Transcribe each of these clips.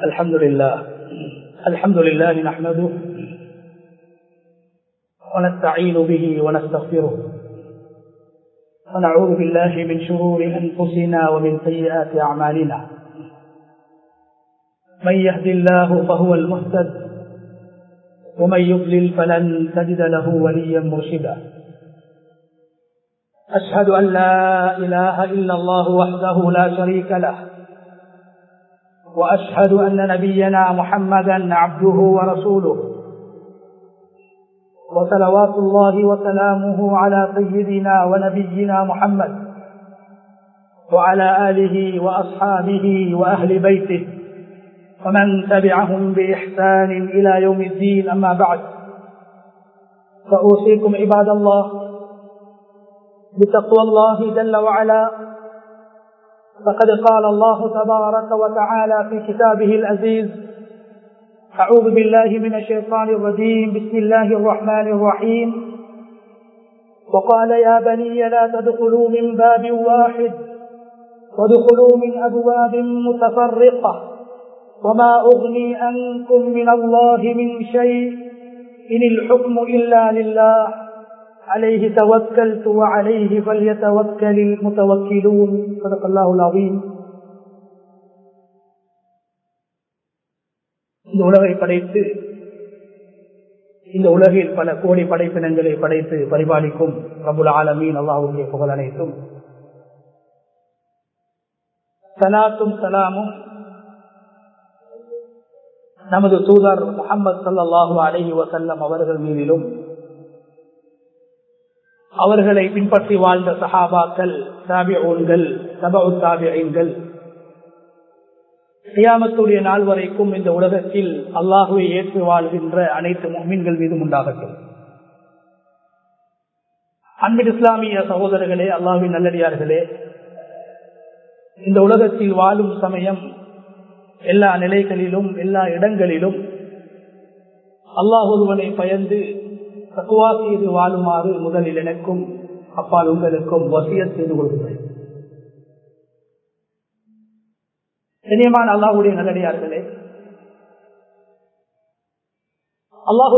الحمد لله الحمد لله نحمده ونستعين به ونستغفره ونعوذ بالله من شرور أنفسنا ومن سيئات أعمالنا من يهد الله فهو المهتد ومن يضلل فلن تجد له وليا مرشدا أشهد أن لا إله إلا الله وحده لا شريك له وأشهد أن نبينا محمدا عبده ورسوله وصلوات الله وسلامه على سيدنا ونبينا محمد وعلى آله وأصحابه وأهل بيته ومن تبعهم بإحسان إلى يوم الدين أما بعد فأوصيكم عباد الله بتقوى الله جل وعلا فقد قال الله تبارك وتعالى في كتابه العزيز أعوذ بالله من الشيطان الرجيم بسم الله الرحمن الرحيم وقال يا بني لا تدخلوا من باب واحد وادخلوا من أبواب متفرقة وما أغني عنكم من الله من شيء إن الحكم إلا لله عليه توكلت وعليه فليتوكل المتوكلون صدق الله العظيم இந்த உலகை படைத்து இந்த உலகில் பல கோடி படைப்பினங்களை படைத்து பரிபாலிக்கும் பிரபுல் ஆலமீன் அல்லாஹுடைய புகழ் அனைத்தும் சலாத்தும் சலாமும் நமது தூதர் முகமது சல்லாஹூ அலஹி வசல்லம் அவர்கள் மீதிலும் அவர்களை பின்பற்றி வாழ்ந்த சஹாபாக்கள் தாபிஊன்கள் சபு தாபியங்கள் கியாமத்துடைய நாள் வரைக்கும் இந்த உலகத்தில் அல்லாஹுவை ஏற்று வாழ்கின்ற அனைத்து மீன்கள் மீதும் உண்டாகட்டும் அன்பின் இஸ்லாமிய சகோதரர்களே அல்லாஹின் நல்லடியார்களே இந்த உலகத்தில் வாழும் சமயம் எல்லா நிலைகளிலும் எல்லா இடங்களிலும் அல்லாஹொருவனை பயந்து தக்குவா செய்து வாழுமாறு முதலில் எனக்கும் அப்பால் உங்களுக்கும் வசிய செய்து கொள்கிறேன் கண்ணியமான அல்லாஹுடைய நல்லடியார்களே அல்லாஹு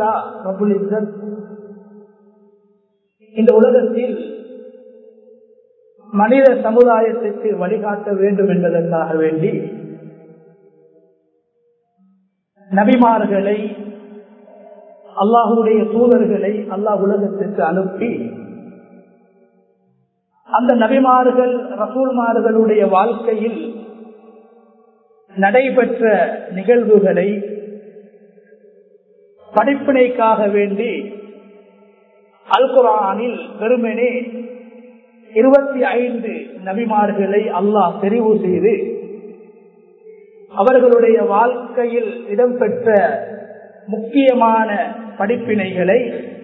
இந்த உலகத்தில் மனித சமுதாயத்திற்கு வழிகாட்ட வேண்டும் என்பதற்காக வேண்டி நபிமார்களை அல்லாஹுடைய தூதர்களை அல்லாஹ் உலகத்திற்கு அனுப்பி அந்த நபிமார்கள் ரசூல்மார்களுடைய வாழ்க்கையில் நடைபெற்ற நிகழ்வுகளை படிப்பினைக்காக வேண்டி அல் குரானில் வெறுமனே இருபத்தி ஐந்து நபிமார்களை அல்லாஹ் தெரிவு செய்து அவர்களுடைய வாழ்க்கையில் இடம்பெற்ற முக்கியமான படிப்பினைகளை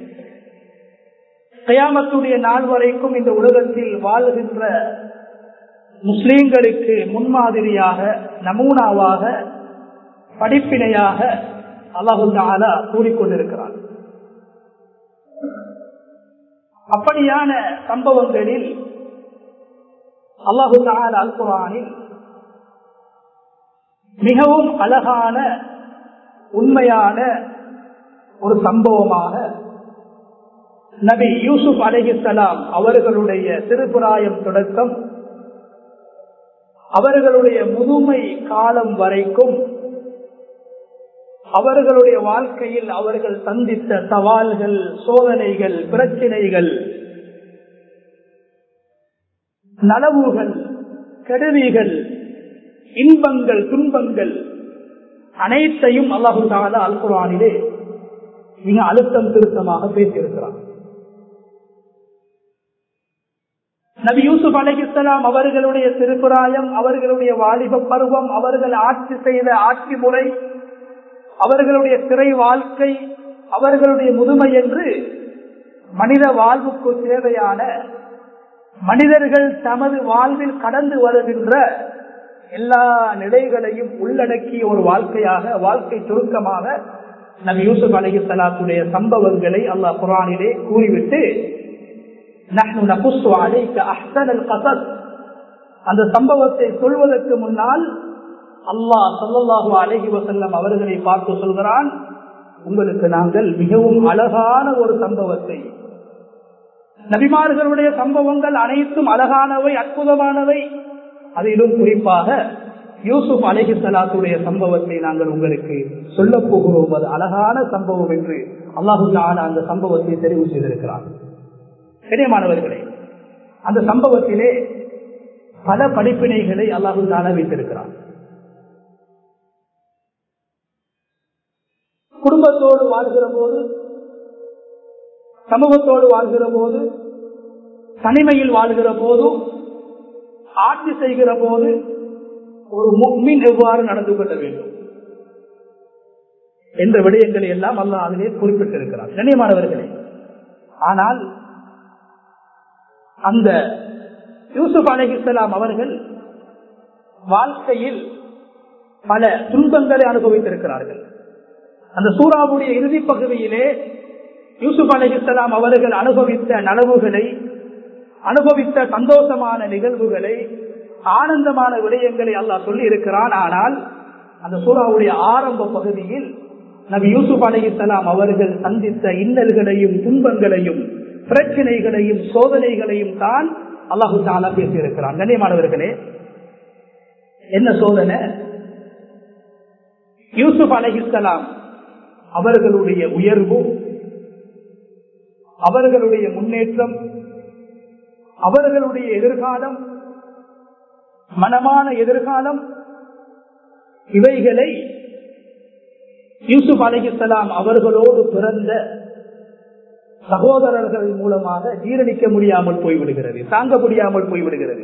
கயாமத்துடைய நாள் வரைக்கும் இந்த உலகத்தில் வாழ்கின்ற முஸ்லீம்களுக்கு முன்மாதிரியாக நமூனாவாக படிப்பினையாக அல்லாஹுல்லாலா கூறிக்கொண்டிருக்கிறார் அப்படியான சம்பவங்களில் அல்லாஹுல்லால் அல் குரானில் மிகவும் அழகான உண்மையான ஒரு சம்பவமாக நபி யூசுப் அலஹிசலாம் அவர்களுடைய திருப்புராயம் தொடக்கம் அவர்களுடைய முதுமை காலம் வரைக்கும் அவர்களுடைய வாழ்க்கையில் அவர்கள் சந்தித்த சவால்கள் சோதனைகள் பிரச்சினைகள் நலவுகள் கருவிகள் இன்பங்கள் துன்பங்கள் அனைத்தையும் அல்லாஹு தாலா அல் குரானிலே மிக அழுத்தம் திருத்தமாக பேசியிருக்கிறார் நபி யூசுப் அலிஹிஸ்லாம் அவர்களுடைய திருப்புராயம் அவர்களுடைய வாலிப பருவம் அவர்கள் ஆட்சி செய்த ஆட்சி முறை அவர்களுடைய சிறை வாழ்க்கை அவர்களுடைய முதுமை என்று மனித வாழ்வுக்கு தேவையான மனிதர்கள் தமது வாழ்வில் கடந்து வருகின்ற எல்லா நிலைகளையும் உள்ளடக்கிய ஒரு வாழ்க்கையாக வாழ்க்கை சுருக்கமாக நபி யூசுப் அலஹி சலாத்துடைய சம்பவங்களை அல்லாஹ் குரானிலே கூறிவிட்டு அந்த சம்பவத்தை சொல்வதற்கு முன்னால் அல்லாஹ் சொல்லல்லாஹு அழகி வசல்லம் அவர்களை பார்த்து சொல்கிறான் உங்களுக்கு நாங்கள் மிகவும் அழகான ஒரு சம்பவத்தை நபிமார்களுடைய சம்பவங்கள் அனைத்தும் அழகானவை அற்புதமானவை அதிலும் குறிப்பாக யூசுப் அலஹி சலாத்துடைய சம்பவத்தை நாங்கள் உங்களுக்கு சொல்ல போகிறோம் அது அழகான சம்பவம் என்று அல்லாஹு அந்த சம்பவத்தை தெரிவு செய்திருக்கிறார் பெரியமானவர்களே அந்த சம்பவத்திலே பல படிப்பினைகளை அல்லாஹு தாலா வைத்திருக்கிறார் குடும்பத்தோடு வாழ்கிற போது சமூகத்தோடு வாழ்கிற போது தனிமையில் வாழ்கிற போது ஆட்சி செய்கிற போது ஒரு முக்மின் எவ்வாறு நடந்து கொள்ள வேண்டும் என்ற விடயங்களை எல்லாம் அல்ல அதிலே குறிப்பிட்டிருக்கிறார் கண்ணியமானவர்களே ஆனால் அந்த யூசுப் அலஹிஸ்லாம் அவர்கள் வாழ்க்கையில் பல துன்பங்களை அனுபவித்திருக்கிறார்கள் அந்த சூறாவுடைய இறுதி பகுதியிலே யூசுப் அலஹிஸ்லாம் அவர்கள் அனுபவித்த நனவுகளை அனுபவித்த சந்தோஷமான நிகழ்வுகளை ஆனந்தமான விடயங்களை அல்லாஹ் சொல்லி இருக்கிறான் ஆனால் அந்த சூறாவுடைய ஆரம்ப பகுதியில் நபி யூசுப் அலிசலாம் அவர்கள் சந்தித்த இன்னல்களையும் துன்பங்களையும் பிரச்சனைகளையும் சோதனைகளையும் தான் அல்லாஹு தாலா பேசியிருக்கிறான் கண்ணியமானவர்களே என்ன சோதனை யூசுப் அலஹிசலாம் அவர்களுடைய உயர்வு அவர்களுடைய முன்னேற்றம் அவர்களுடைய எதிர்காலம் மனமான எதிர்காலம் இவைகளை யூசுப் அலிகலாம் அவர்களோடு பிறந்த சகோதரர்கள் மூலமாக ஜீரணிக்க முடியாமல் போய்விடுகிறது தாங்க முடியாமல் போய்விடுகிறது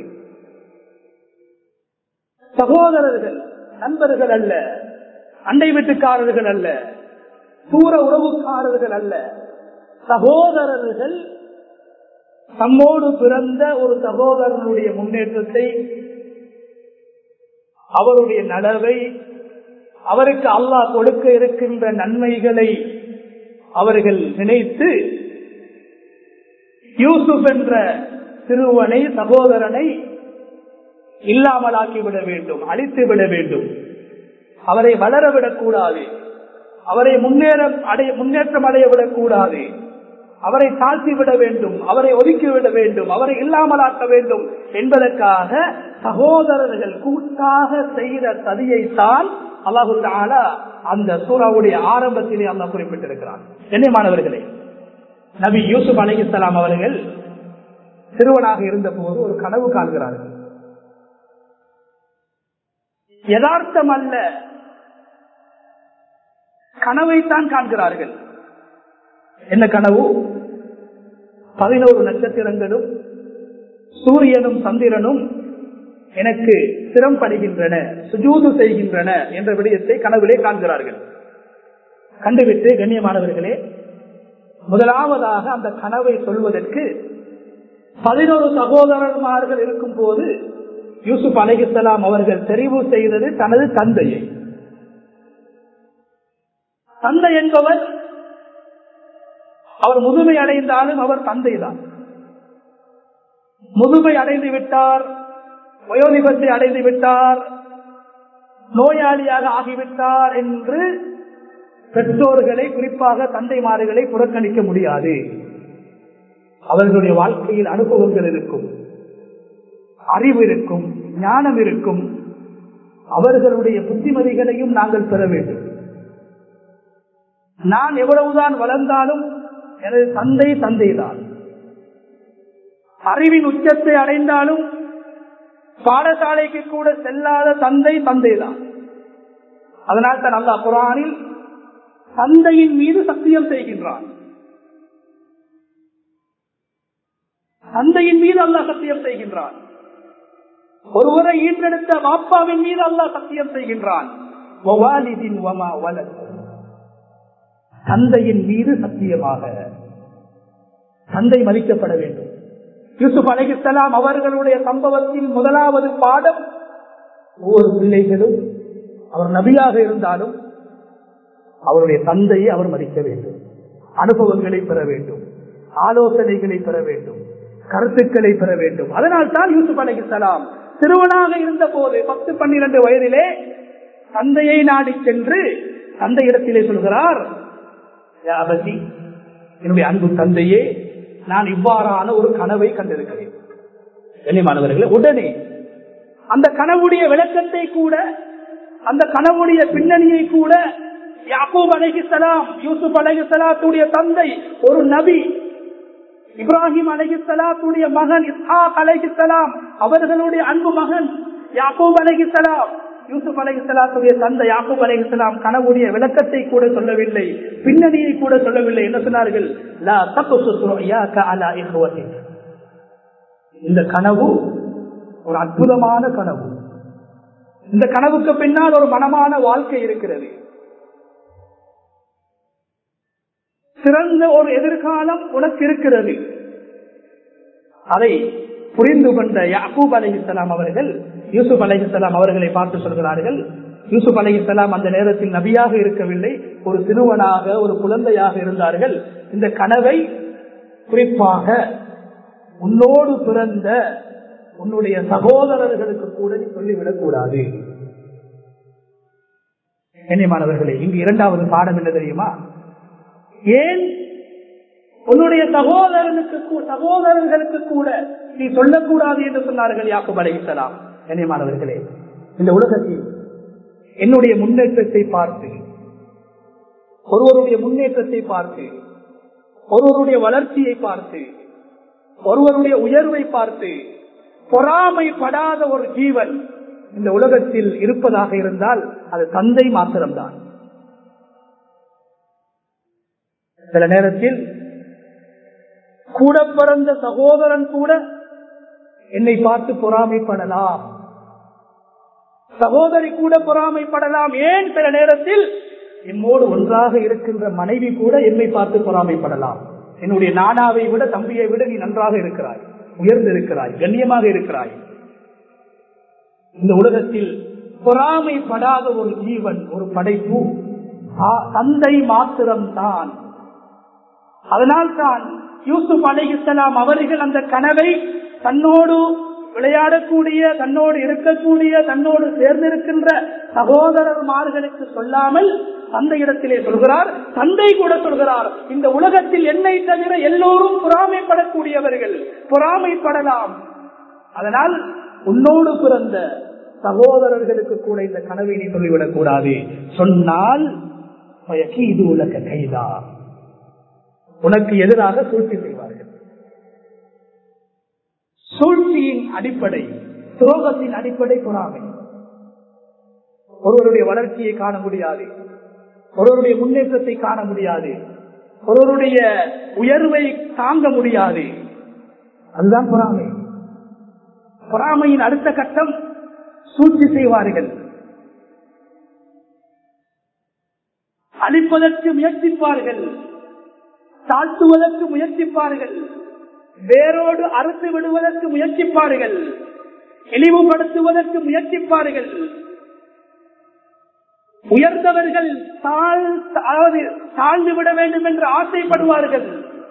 சகோதரர்கள் நண்பர்கள் அல்ல அண்டை வீட்டுக்காரர்கள் அல்ல தூர உறவுக்காரர்கள் அல்ல சகோதரர்கள் தம்மோடு பிறந்த ஒரு சகோதரனுடைய முன்னேற்றத்தை அவருடைய நலவை அவருக்கு அல்லாஹ் கொடுக்க இருக்கின்ற நன்மைகளை அவர்கள் நினைத்து யூசுப் என்ற சிறுவனை சகோதரனை இல்லாமலாக்கிவிட வேண்டும் அழித்து விட வேண்டும் அவரை வளரவிடக் கூடாது அவரை முன்னேற அடைய முன்னேற்றம் அடைய விடக்கூடாது அவரை தாழ்த்தி விட வேண்டும் அவரை ஒதுக்கிவிட வேண்டும் அவரை இல்லாமலாக்க வேண்டும் என்பதற்காக சகோதரர்கள் கூட்டாக செய்த சதியைத்தான் அல்லாஹு தாலா அந்த சூறாவுடைய ஆரம்பத்திலே அல்லா குறிப்பிட்டிருக்கிறார் கண்ணியமானவர்களே நபி யூசுப் அலிசலாம் அவர்கள் சிறுவனாக இருந்த போது ஒரு கனவு காண்கிறார்கள் யதார்த்தம் அல்ல கனவைத்தான் காண்கிறார்கள் என்ன கனவு பதினோரு நட்சத்திரங்களும் சூரியனும் சந்திரனும் எனக்கு சிரம்படுகின்றன சுஜூது செய்கின்றன என்ற விடயத்தை கனவிலே காண்கிறார்கள் கண்டுவிட்டு கண்ணியமானவர்களே முதலாவதாக அந்த கனவை சொல்வதற்கு பதினோரு சகோதரர்மார்கள் இருக்கும் போது யூசுப் அலிகலாம் அவர்கள் தெரிவு செய்தது தனது தந்தையை தந்தை என்பவர் அவர் முதுமை அடைந்தாலும் அவர் தந்தைதான் முதுமை அடைந்து விட்டார் வயோதிபத்தை அடைந்து விட்டார் நோயாளியாக ஆகிவிட்டார் என்று பெற்றோர்களை குறிப்பாக தந்தைமார்களை புறக்கணிக்க முடியாது அவர்களுடைய வாழ்க்கையில் அனுபவங்கள் இருக்கும் அறிவு இருக்கும் ஞானம் இருக்கும் அவர்களுடைய புத்திமதிகளையும் நாங்கள் பெற வேண்டும் நான் எவ்வளவுதான் வளர்ந்தாலும் எனது தந்தை தந்தைதான் அறிவின் உச்சத்தை அடைந்தாலும் பாடசாலைக்கு கூட செல்லாத தந்தை தந்தைதான் அதனால் தான் அல்லா குரானில் தந்தையின் மீது சத்தியம் செய்கின்றான் தந்தையின் மீது அல்லா சத்தியம் செய்கின்றான் ஒருவரை ஈன்றெடுத்த வாப்பாவின் மீது அல்லா சத்தியம் செய்கின்றான் தந்தையின் மீது சத்தியமாக தந்தை மதிக்கப்பட வேண்டும் யூசுப் அலிகலாம் அவர்களுடைய சம்பவத்தின் முதலாவது பாடம் ஒவ்வொரு பிள்ளைகளும் அவர் நபியாக இருந்தாலும் அவருடைய தந்தையை அவர் மதிக்க வேண்டும் அனுபவங்களை பெற வேண்டும் ஆலோசனைகளை பெற வேண்டும் கருத்துக்களை பெற வேண்டும் அதனால் தான் யூசுப் அலிகலாம் சிறுவனாக இருந்த போது பத்து பன்னிரண்டு வயதிலே தந்தையை நாடி சென்று தந்தை இடத்திலே சொல்கிறார் "யா அபதி, என்னுடைய அன்பு தந்தையே நான் இவ்வாறான ஒரு கனவை கண்டிருக்கிறேன் கண்ணியமானவர்களே உடனே அந்த கனவுடைய விளக்கத்தை கூட அந்த கனவுடைய பின்னணியை கூட யாக்கூப் அலைஹிஸ்ஸலாம் யூசுப் அலைஹிஸ்ஸலாத்துடைய தந்தை ஒரு நபி இப்ராஹிம் அலைஹிஸ்ஸலாத்துடைய மகன் இஸ்ஹாக் அலைஹிஸ்ஸலாம் அவர்களுடைய அன்பு மகன் யாக்கூப் அலைஹிஸ்ஸலாம் யூசுப் அலைஹிஸ்ஸலாத்துடைய தந்தை யாக்கூப் அலைஹிஸ்ஸலாம் கனவுடைய விளக்கத்தை கூட சொல்லவில்லை பின்னணியை கூட சொல்லவில்லை என்ன சொன்னார்கள் லா தக்சுஸ் ருயாக அலா இஹ்வதிக் இந்த கனவு ஒரு அற்புதமான கனவு இந்த கனவுக்கு பின்னால் ஒரு மனமான வாழ்க்கை இருக்கிறது சிறந்த ஒரு எதிர்காலம் உனக்கு இருக்கிறது அதை புரிந்து கொண்ட யாக்கூப் அலைஹிஸ்ஸலாம் அவர்கள் யூசுப் அலைஹிஸ்ஸலாம் அவர்களை பார்த்து சொல்கிறார்கள் யூசுப் அலைஹிஸ்ஸலாம் அந்த நேரத்தில் நபியாக இருக்கவில்லை ஒரு சிறுவனாக ஒரு குழந்தையாக இருந்தார்கள் இந்த கனவை குறிப்பாக உன்னோடு பிறந்த உன்னுடைய சகோதரர்களுக்கு கூட நீ சொல்லிவிடக் கூடாது கண்ணியமானவர்களே இங்கு இரண்டாவது பாடம் என்ன தெரியுமா ஏன் உன்னுடைய சகோதரனுக்கு கூ- சகோதரர்களுக்கு கூட நீ சொல்லக்கூடாது என்று சொன்னார்கள் யாக்கும் அலைஹிஸ்ஸலாம் கண்ணியமானவர்களே இந்த உலகத்தில் என்னுடைய முன்னேற்றத்தை பார்த்து ஒருவருடைய முன்னேற்றத்தை பார்த்து ஒருவருடைய வளர்ச்சியை பார்த்து ஒருவருடைய உயர்வை பார்த்து பொறாமைப்படாத ஒரு ஜீவன் இந்த உலகத்தில் இருப்பதாக இருந்தால் அது தந்தை மாத்திரம்தான் சில நேரத்தில் கூட பிறந்த சகோதரன் கூட என்னை பார்த்து பொறாமைப்படலாம் சகோதரி கூட பொறாமைப்படலாம் ஏன் சில நேரத்தில் என்னோடு ஒன்றாக இருக்கின்ற மனைவி கூட என்னை பார்த்து பொறாமைப்படலாம் என்னுடைய நானாவை விட தம்பியை விட நீ நன்றாக இருக்கிறாய் உயர்ந்து இருக்கிறாய் கண்ணியமாக இருக்கிறாய் இந்த உலகத்தில் பொறாமைப்படாத ஒரு ஜீவன் ஒரு படைப்பு ஆ, தந்தை மாத்திரம்தான் அதனால் தான் யூசுப் அலைஹிஸ்ஸலாம் அவர்கள் அந்த கனவை தன்னோடு விளையாடக்கூடிய தன்னோடு இருக்கக்கூடிய தன்னோடு சேர்ந்திருக்கின்ற சகோதரர்மார்களுக்கு சொல்லாமல் தந்தை இடத்திலே சொல்கிறார் தந்தை கூட சொல்கிறார் இந்த உலகத்தில் என்னை தவிர எல்லோரும் பொறாமைப்படக்கூடியவர்கள் பொறாமைப்படலாம் அதனால் உன்னோடு பிறந்த சகோதரர்களுக்கு கூட இந்த கனவை நீ சொல்லிவிடக் கூடாது சொன்னால் இது உலக கைதா உனக்கு எதிராக சூழ்ச்சி செய்வார்கள் சூழ்ச்சியின் அடிப்படை துரோகத்தின் அடிப்படை பொறாமை ஒருவருடைய வளர்ச்சியை காண முடியாது ஒருவருடைய முன்னேற்றத்தை காண முடியாது ஒருவருடைய உயர்வை தாங்க முடியாது அதுதான் பொறாமை பொறாமையின் அடுத்த கட்டம் சூழ்ச்சி செய்வார்கள் அழிப்பதற்கு முயற்சிப்பார்கள் தாழ்த்துவதற்கு முயற்சிப்பார்கள் வேரோடு அறுத்து விடுவதற்கு முயற்சிப்பார்கள் இழிவுபடுத்துவதற்கு முயற்சிப்பார்கள் உயர்ந்தவர்கள் தாழ் அதாவது தாழ்ந்து விட வேண்டும் என்று ஆசைப்படுவார்கள்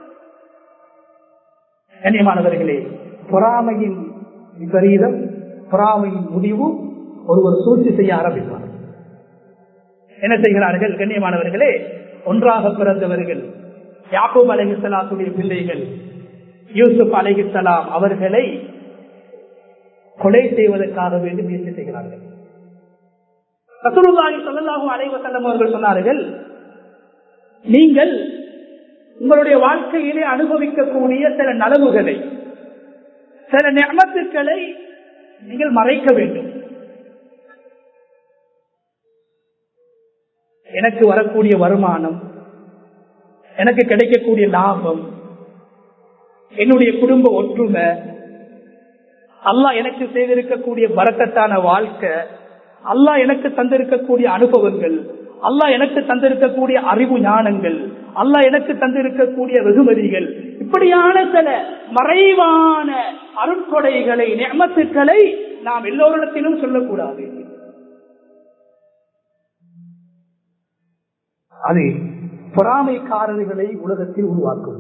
கண்ணியமானவர்களே பொறாமையின் விபரீதம் பொறாமையின் முடிவு ஒருவர் சூழ்ச்சி செய்ய ஆரம்பிப்பார் என்ன செய்கிறார்கள் கண்ணியமானவர்களே ஒன்றாக பிறந்தவர்கள் யாக்கூப் அலைஹிஸ்ஸலாத்துடைய பிள்ளைகள் யூசுப் அலைஹிஸ்ஸலாம் அவர்களை கொலை செய்வதற்காக வேண்டி முயற்சி செய்கிறார்கள் ரசூலுல்லாஹி ஸல்லல்லாஹு அலைஹி வஸல்லம் அவர்கள் சொன்னார்கள் நீங்கள் உங்களுடைய வாழ்க்கையிலே அனுபவிக்கக்கூடிய சில நலவுகளை சில நியமத்துக்களை நீங்கள் மறைக்க வேண்டும் எனக்கு வரக்கூடிய வருமானம் எனக்கு கிடைக்கக்கூடிய லாபம் என்னுடைய குடும்ப ஒற்றுமை அல்லாஹ் எனக்கு செய்திருக்கக்கூடிய வரக்கத்தான வாழ்க்கை அல்லாஹ் எனக்கு தந்திருக்கக்கூடிய அனுபவங்கள் அல்லாஹ் எனக்கு தந்திருக்கக்கூடிய அறிவு ஞானங்கள் அல்லாஹ் எனக்கு தந்திருக்கக்கூடிய வெகுமதிகள் இப்படியான சில மறைவான அருட்கொடைகளை நியமத்துக்களை நாம் எல்லோரிடத்திலும் சொல்லக்கூடாது அது பொறாமைக்காரர்களை உலகத்தில் உருவாக்கும்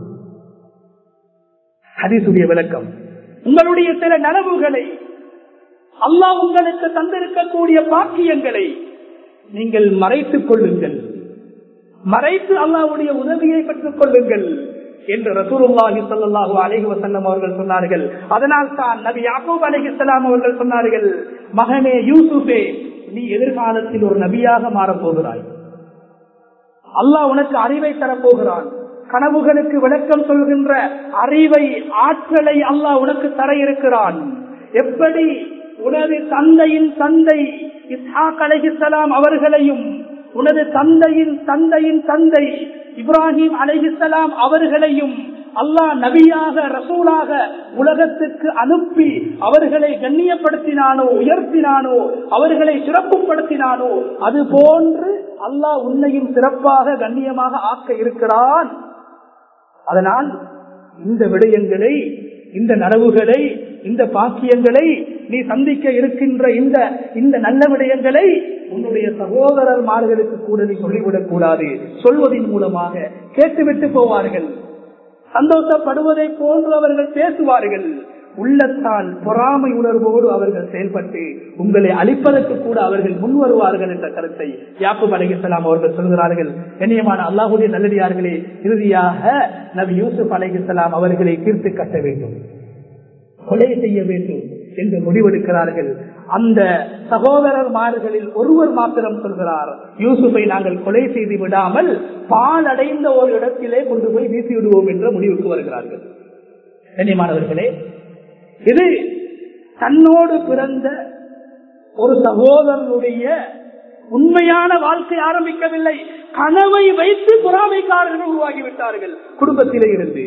ஹதீசுடைய விளக்கம் உங்களுடைய சில நனவுகளை அல்லாஹ் உங்களுக்கு தந்திருக்கக்கூடிய பாக்கியங்களை நீங்கள் மறைத்துக் கொள்ளுங்கள் மறைத்து அல்லாவுடைய உதவியை பெற்றுக் கொள்ளுங்கள் என்று ரசூலுல்லாஹி ஸல்லல்லாஹு அலைஹி வஸல்லம் அவர்கள் சொன்னார்கள் அதனால் தான் நபி யாக்கூப் அலைஹிஸ்ஸலாம் அவர்கள் சொன்னார்கள் மகனே யூசுஃபே நீ எதிர்காலத்தில் ஒரு நபியாக மாறப் போகிறாய் அல்லாஹ் உனக்கு அறிவை தரப்போகிறான் கனவுகளுக்கு விளக்கம் சொல்கின்ற அறிவை ஆற்றலை அல்லாஹ் உனக்கு தர இருக்கிறான் எப்படி உனது தந்தையின் தந்தை இஸ்ஹாக் அலைஹிஸ்ஸலாம் அவர்களையும் உனது தந்தையின் தந்தையின் தந்தை இப்ராஹிம் அலைஹிஸ்ஸலாம் அவர்களையும் அல்லாஹ் நபியாக ரசூலாக உலகத்துக்கு அனுப்பி அவர்களை கண்ணியப்படுத்தினானோ உயர்த்தினானோ அவர்களை சிறப்புப்படுத்தினானோ அது போன்று அல்லாஹ் உன்னையும் சிறப்பாக கண்ணியமாக ஆக்க இருக்கிறான் அதனால் இந்த விடயங்களை இந்த நனவுகளை இந்த பாக்கியங்களை நீ சந்திக்க இருக்கின்ற இந்த இந்த நல்ல விடயங்களை உன்னுடைய சகோதரர்மார்களுக்கு கூட நீ சொல்லிவிடக் கூடாது சொல்வதன் மூலமாக கேட்டுவிட்டு போவார்கள் சந்தோஷப்படுவதை போன்று அவர்கள் பேசுவார்கள் உள்ளத்தால் பொறாமை உணர்வோடு அவர்கள் செயல்பட்டு உங்களை அழிப்பதற்கு கூட அவர்கள் முன் வருவார்கள் என்ற கருத்தை யாப்பு அலைகிஸ்லாம் அவர்கள் சொல்கிறார்கள் கண்ணியமான அல்லாஹுடைய நல்லடியார்களே இறுதியாக நபி யூசுப் அலைகிஸ்லாம் அவர்களை தீர்த்து கட்ட வேண்டும் கொலை செய்ய வேண்டும் என்று முடிவெடுக்கிறார்கள் அந்த சகோதரர்மார்களில் ஒருவர் மாத்திரம் சொல்கிறார் யூசுஃபை நாங்கள் கொலை செய்து விடாமல் பால் அடைந்த ஒரு இடத்திலே கொண்டு போய் வீசி விடுவோம் என்ற முடிவுக்கு வருகிறார்கள் கண்ணியமானவர்களே இது தன்னோடு பிறந்த ஒரு சகோதரனுடைய உண்மையான வாழ்க்கை ஆரம்பிக்கவில்லை கனவை வைத்து புறாமைக்காரர்கள் உருவாகிவிட்டார்கள் குடும்பத்திலே இருந்து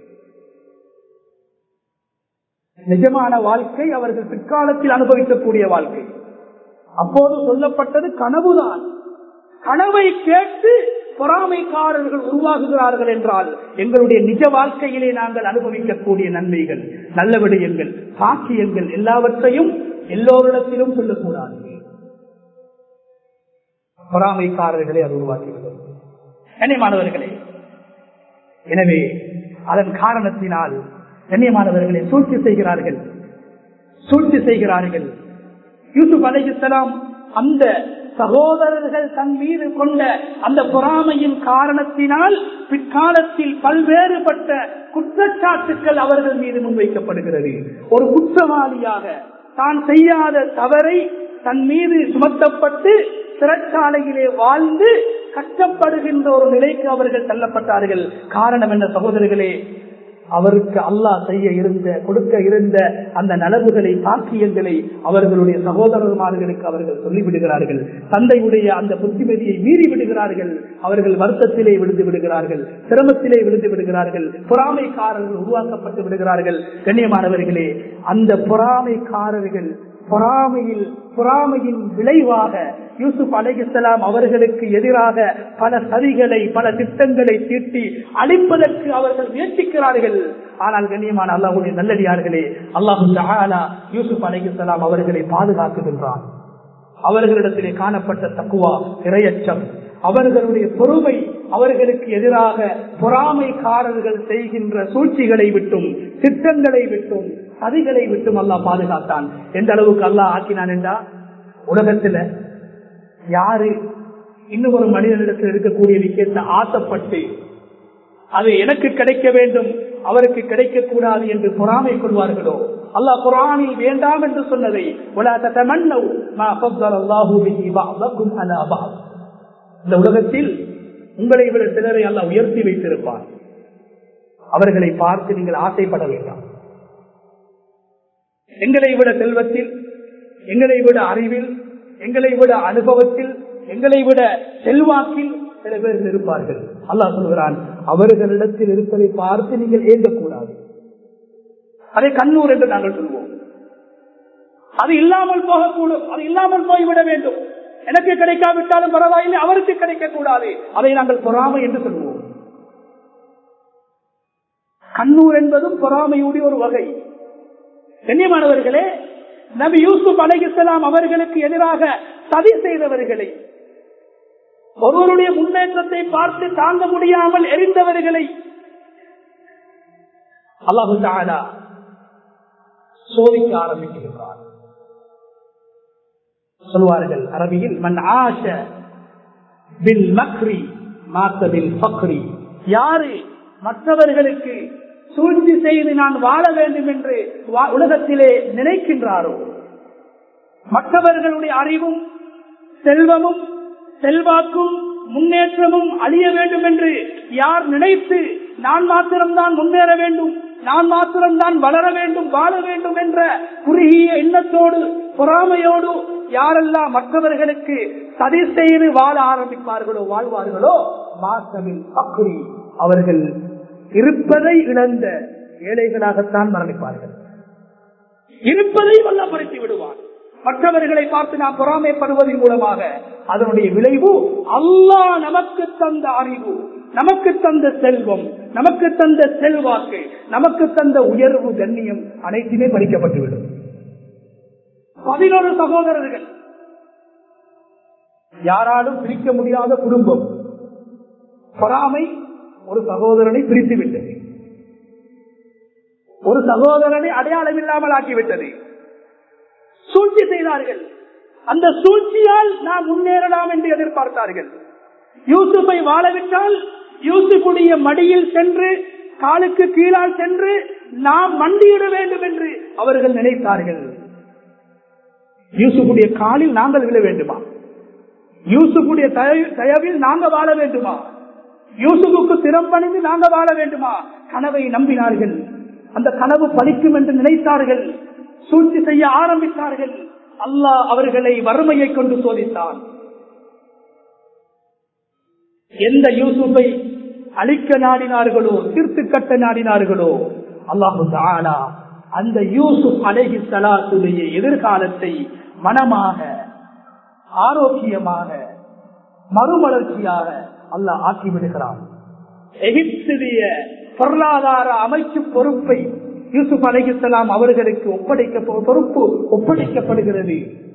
நிஜமான வாழ்க்கை அவர்கள் பிற்காலத்தில் அனுபவிக்கக்கூடிய வாழ்க்கை அப்போது சொல்லப்பட்டது கனவுதான் கனவை கேட்டு பொறாமைக்காரர்கள் உருவாகுகிறார்கள் என்றால் எங்களுடைய நிஜ வாழ்க்கையிலே நாங்கள் அனுபவிக்கக்கூடிய நன்மைகள் நல்ல விடயங்கள் பாக்கியங்கள் எல்லாவற்றையும் எல்லோரிடத்திலும் சொல்லக்கூடாது பொறாமைக்காரர்களை அது உருவாக்கிவிடும் கண்ணியமானவர்களே எனவே அதன் காரணத்தினால் கண்ணியமானவர்களை சூழ்ச்சி செய்கிறார்கள் சூழ்ச்சி செய்கிறார்கள் யூசுப் அலைஹிஸ்லாம் அந்த சகோதரர்கள் தன் மீது கொண்ட அந்த பொறாமையின் காரணத்தினால் பிற்காலத்தில் பல்வேறுபட்ட குற்றச்சாட்டுக்கள் அவர்கள் மீது முன்வைக்கப்படுகிறது ஒரு குற்றவாளியாக தான் செய்யாத தவறை தன் மீது சுமத்தப்பட்டு சிறைச்சாலையிலே வாழ்ந்து கஷ்டப்படுகின்ற ஒரு நிலைக்கு அவர்கள் தள்ளப்பட்டார்கள் காரணம் என்ன சகோதரர்களே அவருக்கு அல்லாஹ் செய்ய இருந்த கொடுக்க இருந்த அந்த நலவுகளை பாக்கியங்களை அவர்களுடைய சகோதரர்மார்களுக்கு அவர்கள் சொல்லிவிடுகிறார்கள் தந்தையுடைய அந்த புத்திமதியை மீறி விடுகிறார்கள் அவர்கள் வருத்தத்திலே விழுந்து விடுகிறார்கள் சிரமத்திலே விழுந்து விடுகிறார்கள் பொறாமைக்காரர்கள் உருவாக்கப்பட்டு விடுகிறார்கள் கண்ணியமானவர்களே அந்த பொறாமைக்காரர்கள் பொறாமையில் பொறாமையின் விளைவாக யூசுப் அலைகிஸ்லாம் அவர்களுக்கு எதிராக பல சதிகளை பல திட்டங்களை தீட்டி அழிப்பதற்கு அவர்கள் முயற்சிக்கிறார்கள் ஆனால் கண்ணியமான அல்லாஹுடைய நல்லடியார்களே அல்லாஹு யூசுப் அலைகிஸ்லாம் அவர்களை பாதுகாக்குகின்றான் அவர்களிடத்திலே காணப்பட்ட தக்குவா இரையச்சம் அவர்களுடைய பொறுமை அவர்களுக்கு எதிராக பொறாமைக்காரர்கள் செய்கின்ற சூழ்ச்சிகளை விட்டும் திட்டங்களை விட்டும் சதிகளை விட்டும் அல்லாஹ் பாதுகாத்தான் எந்த அளவுக்கு அல்லாஹ் ஆக்கினான் என்றா உலகத்துல யாரு இன்னும் ஒரு மனிதனிடத்தில் இருக்கக்கூடிய விஷயத்தை ஆசைப்பட்டு அது எனக்கு கிடைக்க வேண்டும் அவருக்கு கிடைக்க கூடாது என்று பொறாமை கொள்வார்களோ அல்லாஹ் குரானில் வேண்டாம் என்று சொன்னதை இந்த உலகத்தில் உங்களை விட சிலரை அல்ல உயர்த்தி வைத்திருப்பார் அவர்களை பார்த்து நீங்கள் ஆசைப்பட வேண்டாம் எங்களை விட செல்வத்தில் எங்களை விட அறிவில் எங்களை விட அனுபவத்தில் எங்களை விட செல்வாக்கில் சில பேர் இருப்பார்கள் அல்லாஹ் சொல்கிறான் அவர்களிடத்தில் இருப்பதை பார்த்து நீங்கள் ஏந்தக்கூடாது அதை கண்ணூர் என்று நாங்கள் சொல்வோம் அது இல்லாமல் போகக்கூடும் அது இல்லாமல் போய்விட வேண்டும் எனக்கு கிடைக்காவிட்டாலும் பரவாயில்லை அவருக்கு கிடைக்க கூடாது அதை நாங்கள் பொறாமை என்று சொல்வோம் கண்ணூர் என்பதும் பொறாமையுடைய ஒரு வகை கண்ணியமானவர்களே நபி யூசுப் அலைகிஸ்லாம் அவர்களுக்கு எதிராக சதி செய்தவர்களை ஒருவருடைய முன்னேற்றத்தை பார்த்து தாங்க முடியாமல் எரிந்தவர்களை அல்லாஹு தாலா சோதிக்க ஆரம்பிக்கின்றார் சொல்வார்கள் அரபியில் மன் ஆஷ பில் மக்ரி மாத்தபில் பக்ரி யாரு மற்றவர்களுக்கு சூழ்ச்சி செய்து நான் வாழ வேண்டும் என்று உலகத்திலே நினைக்கின்றாரோ மற்றவர்களுடைய அறிவும் செல்வமும் செல்வாக்கும் முன்னேற்றமும் அழிய வேண்டும் என்று யார் நினைத்து நான் மாத்திரம்தான் முன்னேற வேண்டும் நான் மாத்திரம்தான் வளர வேண்டும் வாழ வேண்டும் என்ற குறுகிய எண்ணத்தோடு பொறாமையோடு யாரெல்லாம் மற்றவர்களுக்கு சதி செய்து வாழ ஆரம்பிப்பார்களோ வாழ்வார்களோ மாசமில் அக்குறி அவர்கள் இருப்பதை இழந்த ஏழைகளாகத்தான் மரணிப்பார்கள் இருப்பதை வல்லப்படுத்தி விடுவார் மற்றவர்களை பார்த்து நாம் பொறாமைப்படுவதன் மூலமாக அதனுடைய விளைவு அல்லாஹ் நமக்கு தந்த அறிவு நமக்கு தந்த செல்வம் நமக்கு தந்த செல்வாக்கு நமக்கு தந்த உயர்வு கண்ணியம் அனைத்துமே பறிக்கப்பட்டுவிடும் பதினோரு சகோதரர்கள் யாராலும் பிரிக்க முடியாத குடும்பம் பொறாமை ஒரு சகோதரனை பிரித்து விட்டது ஒரு சகோதரனை அடையாளம் இல்லாமல் ஆக்கிவிட்டது சூழ்ச்சி செய்தார்கள் அந்த சூழ்ச்சியால் நாம் முன்னேறலாம் என்று எதிர்பார்த்தார்கள் யூசுஃபை வாழவிட்டால் யூசுஃபுடைய மடியில் சென்று காலுக்கு கீழால் சென்று நாம் மண்டியிட வேண்டும் என்று அவர்கள் நினைத்தார்கள் யூசுஃபுடைய காலில் நாங்கள் விழ வேண்டுமா யூசுஃபுடைய தயவில் நாங்க வாழ வேண்டுமா யூசுஃபுக்கு திறம்பணிந்து நாங்க வாழ வேண்டுமா கனவை நம்பினார்கள் அந்த கனவு பலிக்கும் என்று நினைத்தார்கள் சூழ்ச்சி செய்ய ஆரம்பித்தார்கள் அல்லாஹ் அவர்களை வறுமையை கொண்டு சோதித்தான் எந்த யூசுஃபை அழிக்க நாடினார்களோ தீர்த்து கட்ட நாடினார்களோ அல்லாஹு தாலா அந்த யூசுப் அழகி சலாத்துடைய எதிர்காலத்தை மனமாக ஆரோக்கியமாக மறுமலர்ச்சியாக அல்லாஹ் ஆக்கிவிடுகிறான் எகிப்துடைய பொருளாதார அமைச்சு பொறுப்பை யூசுப் அலைகிஸ்லாம் அவர்களுக்கு ஒப்படைக்க பொறுப்பு ஒப்படைக்கப்படுகிறது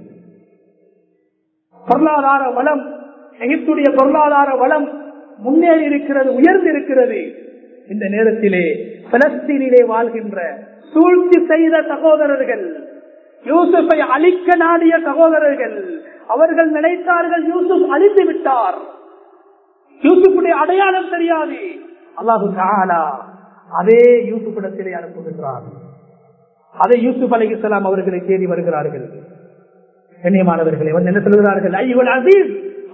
பொருளாதார வளம் எகிப்துடைய பொருளாதார வளம் முன்னேறி இருக்கிறது உயர்ந்து இருக்கிறது இந்த நேரத்திலே பலஸ்தீனிலே வாழ்கின்ற சூழ்ச்சி செய்த சகோதரர்கள் யூசுஃபை அழிக்க நாடிய சகோதரர்கள் அவர்கள் நினைத்தார்கள் யூசுப் அழிந்து விட்டார் யூசுஃபுடைய அடையாளம் தெரியாது அல்லாஹு அதே யூசுப்பிடத்திலே அனுப்புகின்றார் அதை யூசுப் அலிகலாம் அவர்களை தேடி வருகிறார்கள் கண்ணியமானவர்களை வந்து என்ன சொல்கிறார்கள் ஐவன் அசீஸ்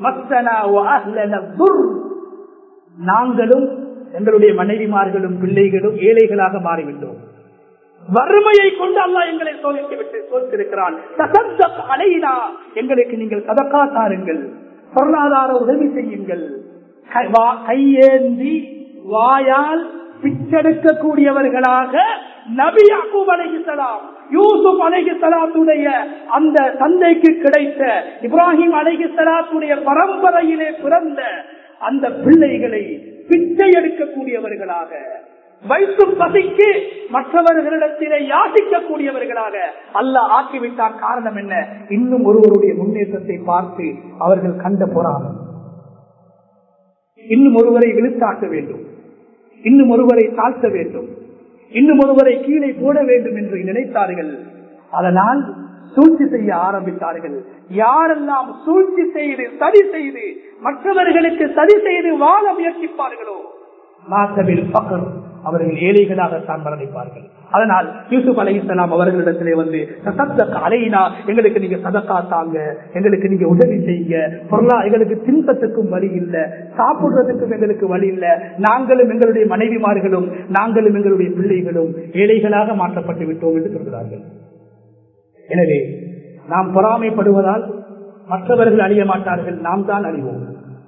நாங்களும் எங்களுடைய மனைவிமார்களும் பிள்ளைகளும் ஏழைகளாக மாறிவிட்டோம் வறுமையை கொண்டு அல்லா எங்களை சோதித்து விட்டு சோதித்திருக்கிறான் அலையினா எங்களுக்கு நீங்கள் சதக்கா தாருங்கள் பொருளாதார உதவி செய்யுங்கள் கையேந்தி வாயால் பிச்செடுக்கக்கூடியவர்களாக நபி யாக்கூப் அலைகிசலாம் யூசுப் அலைகிசலாத்துடைய அந்த தந்தைக்கு கிடைத்த இப்ராஹிம் அலைகிசலாத்துடைய பரம்பரையிலே பிறந்த அந்த பிள்ளைகளை பிச்சை எடுக்கக்கூடியவர்களாக வைத்தும் பசிக்கு மற்றவர்களிடத்திலே யாசிக்கக்கூடியவர்களாக அல்ல ஆக்கிவிட்டார் காரணம் என்ன இன்னும் ஒருவருடைய முன்னேற்றத்தை பார்த்து அவர்கள் கண்ட பொறாமை இன்னும் ஒருவரை விழுத்தாக்க வேண்டும் இன்னும் ஒருவரை தாழ்த்த வேண்டும் இன்னும் ஒருவரை கீழே போட வேண்டும் என்று நினைத்தார்கள் அதனால் சூழ்ச்சி செய்ய ஆரம்பித்தார்கள் யாரெல்லாம் சூழ்ச்சி செய்து சரி செய்து மற்றவர்களுக்கு சரி செய்து வாழ முயற்சிப்பார்களோ மாசவில் பக்கம் அவர்கள் ஏழைகளாகத்தான் மரணிப்பார்கள் அதனால் யூசுப் அலைசலாம் அவர்களிடத்திலே வந்து அலையினா எங்களுக்கு நீங்க சதக்கா தாங்க எங்களுக்கு நீங்க உதவி செய்யுங்க பொருளா எங்களுக்கு தின்பத்துக்கும் வழி இல்லை சாப்பிடுறதுக்கும் எங்களுக்கு வழி இல்லை நாங்களும் எங்களுடைய மனைவிமார்களும் நாங்களும் எங்களுடைய பிள்ளைகளும் ஏழைகளாக மாற்றப்பட்டு விட்டோம் என்று சொல்கிறார்கள் எனவே நாம் பொறாமைப்படுவதால் மற்றவர்கள் அழிய மாட்டார்கள் நாம் தான் அழிவோம்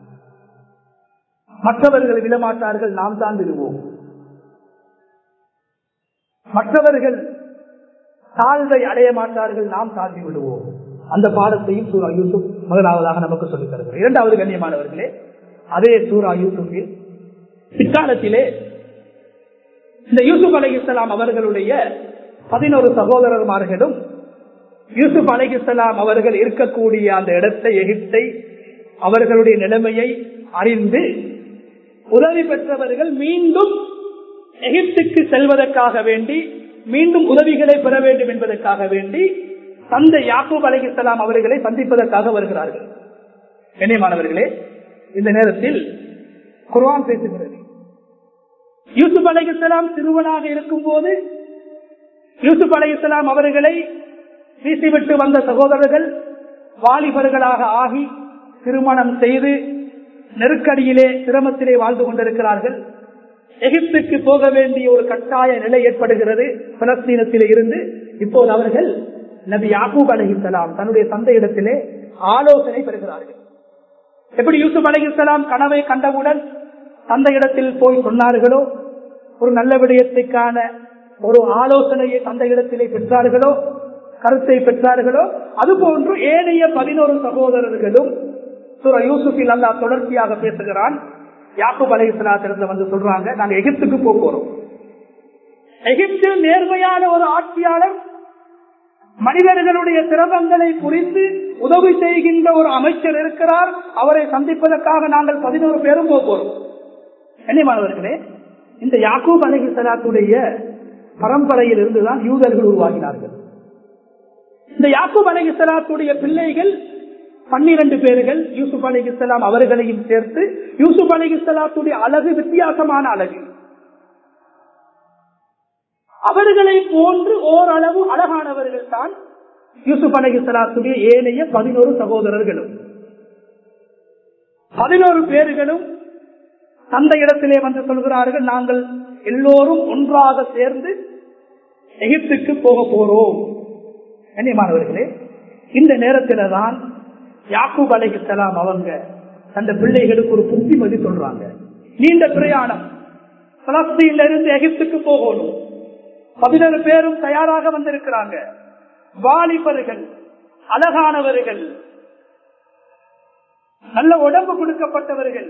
மற்றவர்கள் விழமாட்டார்கள் நாம் தான் விடுவோம் மற்றவர்கள் தாழ்வை அடைய மாட்டார்கள் நாம் தாழ்ந்து விடுவோம் அந்த பாடத்தையும் சூரா யூசுப் முதலாவதாக நமக்கு சொல்லித் தருகிறார் இரண்டாவது கண்ணியமானவர்களே அதே சூரா யூசுஃபில் பிற்காலத்திலே இந்த யூசுப் அலை இஸ்லாம் அவர்களுடைய பதினோரு சகோதரர்மார்களும் யூசுப் அலை இஸ்லாம் அவர்கள் இருக்கக்கூடிய அந்த இடத்தை எகிப்தை அவர்களுடைய நிலைமையை அறிந்து உதவி பெற்றவர்கள் மீண்டும் எகிப்துக்கு செல்வதற்காக வேண்டி மீண்டும் உதவிகளை பெற வேண்டும் என்பதற்காக வேண்டி தந்தை யாக்கூப் அலைஹிஸ்ஸலாம் அவர்களை சந்திப்பதற்காக வருகிறார்கள் கண்ணியமானவர்களே இந்த நேரத்தில் குர்ஆன் பேசுகிறது யூசுப் அலைஹிஸ்ஸலாம் சிறுவனாக இருக்கும் போது யூசுப் அலைஹிஸ்ஸலாம் அவர்களை வீசிவிட்டு வந்த சகோதரர்கள் வாலிபர்களாக ஆகி திருமணம் செய்து நெருக்கடியிலே சிரமத்திலே வாழ்ந்து கொண்டிருக்கிறார்கள் எகிப்துக்கு போக வேண்டிய ஒரு கட்டாய நிலை ஏற்படுகிறது பலஸ்தீனத்திலே இருந்து இப்போது அவர்கள் நபி யாக்கூப் அலைஹிஸ்ஸலாம் தன்னுடைய தந்தையிடத்திலே ஆலோசனை பெறுகிறார்கள் எப்படி யூசுப் அலைஹிஸ்ஸலாம் கனவை கண்டவுடன் தந்தையிடத்தில் போய் சொன்னார்களோ ஒரு நல்ல விடயத்தைக்கான ஒரு ஆலோசனையை தந்தையிடத்திலே பெற்றார்களோ கருத்தை பெற்றார்களோ அதுபோன்று ஏனைய பதினோரு சகோதரர்களும் சூர யூசுஃபில் அல்லா தொடர்ச்சியாக பேசுகிறான் யாக்கூப் அலைஹிஸ்ஸலாத்திலிருந்து வந்து சொல்றாங்க நாங்க எகிப்துக்கு போக போறோம் எகிப்தில் நேர்மையான ஒரு ஆட்சியாளர் மனிதர்களுடைய சிரமங்களை புரிந்து உதவி செய்கின்ற ஒரு அமைச்சர் இருக்கிறார் அவரை சந்திப்பதற்காக நாங்கள் பதினோரு பேரும் போக போறோம் கண்ணியமானவர்களே இந்த யாக்கூப் அலஹி சலாத்துடைய பரம்பரையில் இருந்துதான் யூதர்கள் உருவாகினார்கள் இந்த யாக்கூப் அலஹி சலாத்துடைய பிள்ளைகள் பன்னிரண்டு பேர்கள் யூசுப் அலி இஸ்லாம் அவர்களையும் சேர்த்து யூசுப் அலி இஸ்லாத்துடைய அழகு வித்தியாசமான அழகு அவர்களை போன்று ஓரளவு அழகானவர்கள் தான் யூசுப் அலி இஸ்லாத்துடைய ஏனைய பதினோரு சகோதரர்களும் பதினோரு பேர்களும் தந்த இடத்திலே வந்து சொல்கிறார்கள் நாங்கள் எல்லோரும் ஒன்றாக சேர்ந்து எகிப்துக்கு போக போறோம் கண்ணியமானவர்களே இந்த நேரத்தில தான் யாக்கூப் அலைஹிஸ்ஸலாம் அவங்க தந்த பிள்ளைகளுக்கு ஒரு புத்திமதி சொல்றாங்க நீண்ட பிரயாணம் பலஸ்தீன்ல இருந்து எகிப்துக்கு போகணும் பதினொரு பேரும் தயாராக வந்திருக்கிறாங்க வாலிபர்கள் அழகானவர்கள் நல்ல உடம்பு கொடுக்கப்பட்டவர்கள்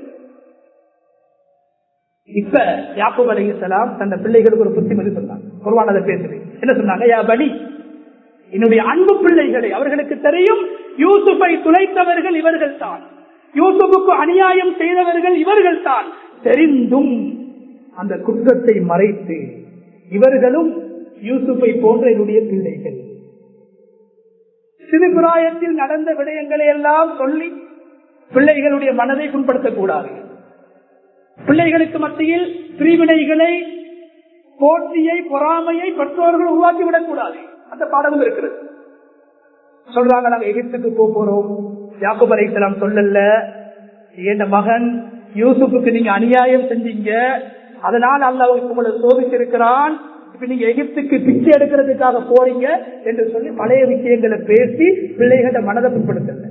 இப்ப யாக்கூப் அலைஹிஸ்ஸலாம் தந்த பிள்ளைகளுக்கு ஒரு புத்திமதி சொன்னாங்க குர்வானதை பேசுது என்ன சொன்னாங்க யா பலி என்னுடைய அன்பு பிள்ளைகளை அவர்களுக்கு தெரியும் யூசுஃபை துளைத்தவர்கள் இவர்கள் தான் யூசுஃபுக்கு அநியாயம் செய்தவர்கள் இவர்கள் தான் தெரிந்தும் அந்த குற்றத்தை மறைத்து இவர்களும் யூசுஃபை போன்ற என்னுடைய பிள்ளைகள் சிறுபிராயத்தில் நடந்த விடயங்களை எல்லாம் சொல்லி பிள்ளைகளுடைய மனதை புண்படுத்தக்கூடாது பிள்ளைகளுக்கு மத்தியில் பிரிவினைகளை போட்டியை பொறாமையை பெற்றோர்கள் உருவாக்கிவிடக் கூடாது அந்த பாடமும் இருக்கிறது சொல்றாங்க நாங்க எகிப்துக்கு போக போறோம் யாக்குப் அலைசலாம் சொல்லல என் மகன் யூசுப்புக்கு நீங்க அநியாயம் செஞ்சீங்க அதனால் அல்ல உங்களை சோதிச்சிருக்கிறான் இப்ப நீங்க எகிப்துக்கு பிச்சை எடுக்கிறதுக்காக போறீங்க என்று சொல்லி பழைய விஷயங்களை பேசி பிள்ளைகள மனதை புண்படுத்தல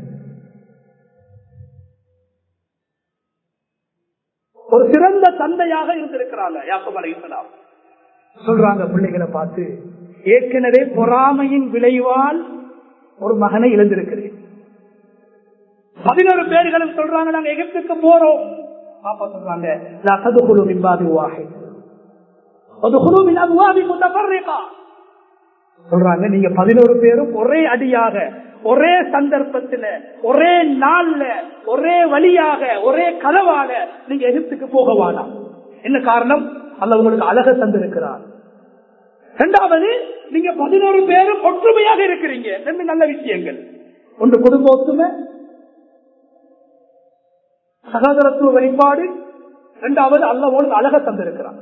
ஒரு சிறந்த தந்தையாக இருந்திருக்கிறாங்க யாக்குப் அலைசலாம் சொல்றாங்க பிள்ளைகளை பார்த்து ஏற்கனவே பொறாமையின் விளைவால் ஒரு மகனை இழந்திருக்கிறேன் பதினோரு பேர்களும் சொல்றாங்க நாங்க எகிப்துக்கு போறோம் பாப்பா சொல்றாங்க சொல்றாங்க நீங்க பதினோரு பேரும் ஒரே அடியாக ஒரே சந்தர்ப்பத்துல ஒரே நாள்ல ஒரே வழியாக ஒரே கலவாக நீங்க எகிப்துக்கு போக வேணாம் என்ன காரணம் அல்ல உங்களுக்கு அழக தந்திருக்கிறார் இரண்டாவது நீங்க பதினோரு பேரும் ஒற்றுமையாக இருக்கிறீங்க ரெண்டு நல்ல விஷயங்கள் ஒன்று குடும்ப ஒத்துமை சகோதரத்துவ வெளிப்பாடு இரண்டாவது அல்லவோடு அழக தந்திருக்கிறான்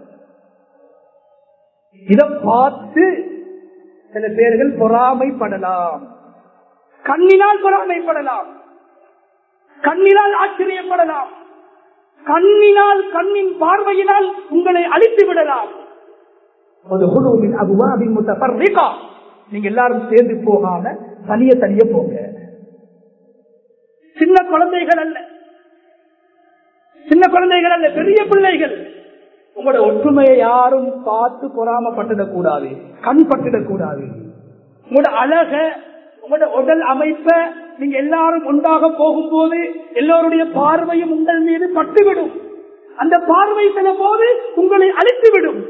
இதை பார்த்து சில பேர்கள் பொறாமைப்படலாம் கண்ணினால் பொறாமைப்படலாம் கண்ணினால் ஆச்சரியப்படலாம் கண்ணினால் கண்ணின் பார்வையினால் உங்களை அழித்து விடலாம் நீங்க எல்லாரும் சேர்ந்து போகாம தனிய தனிய போங்க சின்ன குழந்தைகள் அல்ல சின்ன குழந்தைகள் அல்ல பெரிய பிள்ளைகள் உங்களோட ஒற்றுமையை யாரும் பார்த்து பொறாமப்பட்டுடக் கூடாது கண் பட்டுடக் கூடாது உங்களோட அழக உங்களோட உடல் அமைப்ப நீங்க எல்லாரும் ஒன்றாக போகும்போது எல்லோருடைய பார்வையும் உங்கள் மீது பட்டுவிடும் அந்த பார்வை சில போது உங்களை அழித்துவிடும்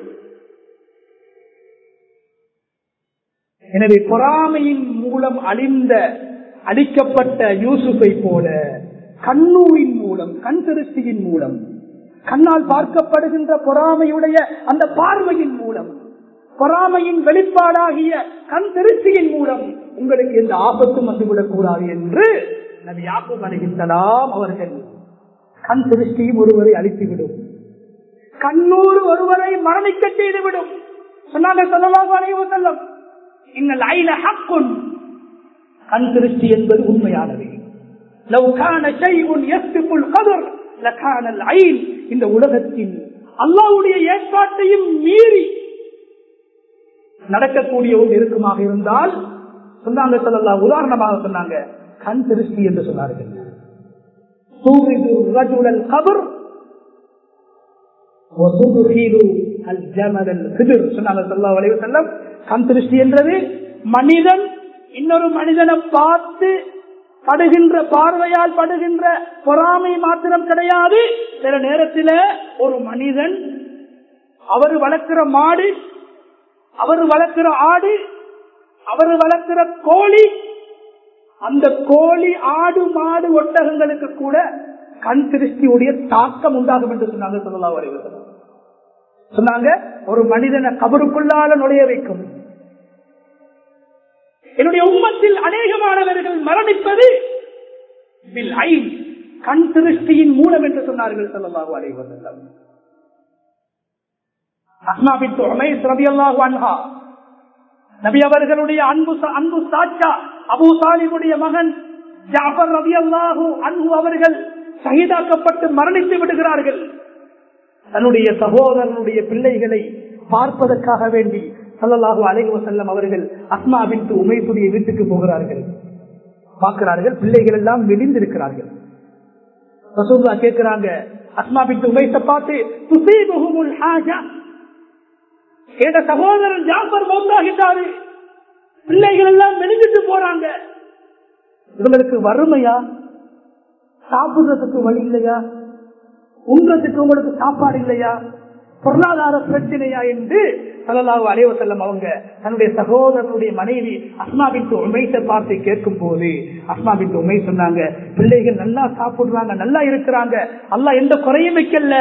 எனவே பொறாமையின் மூலம் அழிந்த அழிக்கப்பட்ட யூசுஃபை போல கண்ணூரின் மூலம் கண் திருஷ்டியின் மூலம் கண்ணால் பார்க்கப்படுகின்ற பொறாமையுடைய அந்த பார்வையின் மூலம் பொறாமையின் வெளிப்பாடாகிய கண் திருச்சியின் மூலம் உங்களுக்கு எந்த ஆபத்தும் வந்துவிடக் கூடாது என்று நபி யாக்கூப் அலிஹிஸ்லாம் அவர்கள் கண் திருஷ்டியும் ஒருவரை அழித்துவிடும் கண்ணூர் ஒருவரை மரணிக்க செய்துவிடும் சொன்னாங்க சொல்லலாம் அனைவ செல்லம் இன்னல் ஐன ஹக்குன் கண் திருஷ்டி என்பது உண்மையானது لو كان شيء يسبق القدر لكان العين இந்த உலகத்தில் அல்லாஹ்வுடைய ஏற்பாட்டையும் மீறி நடக்கக்கூடிய ஒன்று இருக்குமாக இருந்தால் சொன்னாங்க சொல்லலாம் உதாரணமாக சொன்னாங்க கண் திருஷ்டி என்று சொன்னார்கள் தூரிது ரஜுலல் கபர் கண் திருஷ்டி என்றது மனிதன் இன்னொரு மனிதனை பார்த்து படுகின்ற பார்வையால் படுகின்ற பொறாமை மாத்திரம் கிடையாது சில நேரத்தில் ஒரு மனிதன் அவர் வளர்க்கிற மாடு அவர் வளர்க்கிற ஆடு அவர் வளர்க்கிற கோழி அந்த கோழி ஆடு மாடு ஒட்டகங்களுக்கு கூட கண் திருஷ்டியுடைய தாக்கம் உண்டாகும் என்று சொன்னாங்க சொல்லலாம் வரைவர் சொன்னாங்க ஒரு மனிதனை கபருக்குள்ளால நுழைய வைக்கும் என்னுடைய உம்மத்தில் அநேகமானவர்கள் மரணிப்பது கண் திருஷ்டியின் மூலம் என்று சொன்னார்கள் சொல்லலாக அலைவசல்லம் நபி அவர்களுடைய அன்பு அன்பு சாட்சா அபு சாலிமுடைய மகன் ஜாஃபர் ரவி அல்லாஹூ அன்பு அவர்கள் சகிதாக்கப்பட்டு மரணித்து விடுகிறார்கள் தன்னுடைய சகோதரனுடைய பிள்ளைகளை பார்ப்பதற்காக வேண்டி சல்லல்லாஹு அலைஹி வசல்லம் அவர்கள் அஸ்மா பின் உமைசுடைய வீட்டுக்கு போகிறார்கள் பார்க்கிறார்கள் பிள்ளைகள் எல்லாம் மெலிந்திருக்கிறார்கள் ரசூல்லா கேட்கிறாங்க அஸ்மா பின் உமைச பார்த்து துசீபுஹுமுல் ஹாஜா என்ற சகோதரன் ஜாஃபர் மௌத்தாகிட்டாரு பிள்ளைகள் எல்லாம் மெலிஞ்சிட்டு போறாங்க இவங்களுக்கு வறுமையா சாப்பிடுறதுக்கு வழி இல்லையா உண்றதுக்கு உங்களுக்கு சாப்பாடு இல்லையா பொருளாதார பிரச்சனையா என்று சலலாவு அலைவ செல்லம் அவங்க தன்னுடைய சகோதரனுடைய மனைவி அஸ்மா பின் உமைசை பார்த்து கேட்கும் போது அஸ்மா பின் உமை சொன்னாங்க பிள்ளைகள் நல்லா சாப்பிடுறாங்க நல்லா இருக்கிறாங்க அல்லா எந்த குறையும் வைக்கல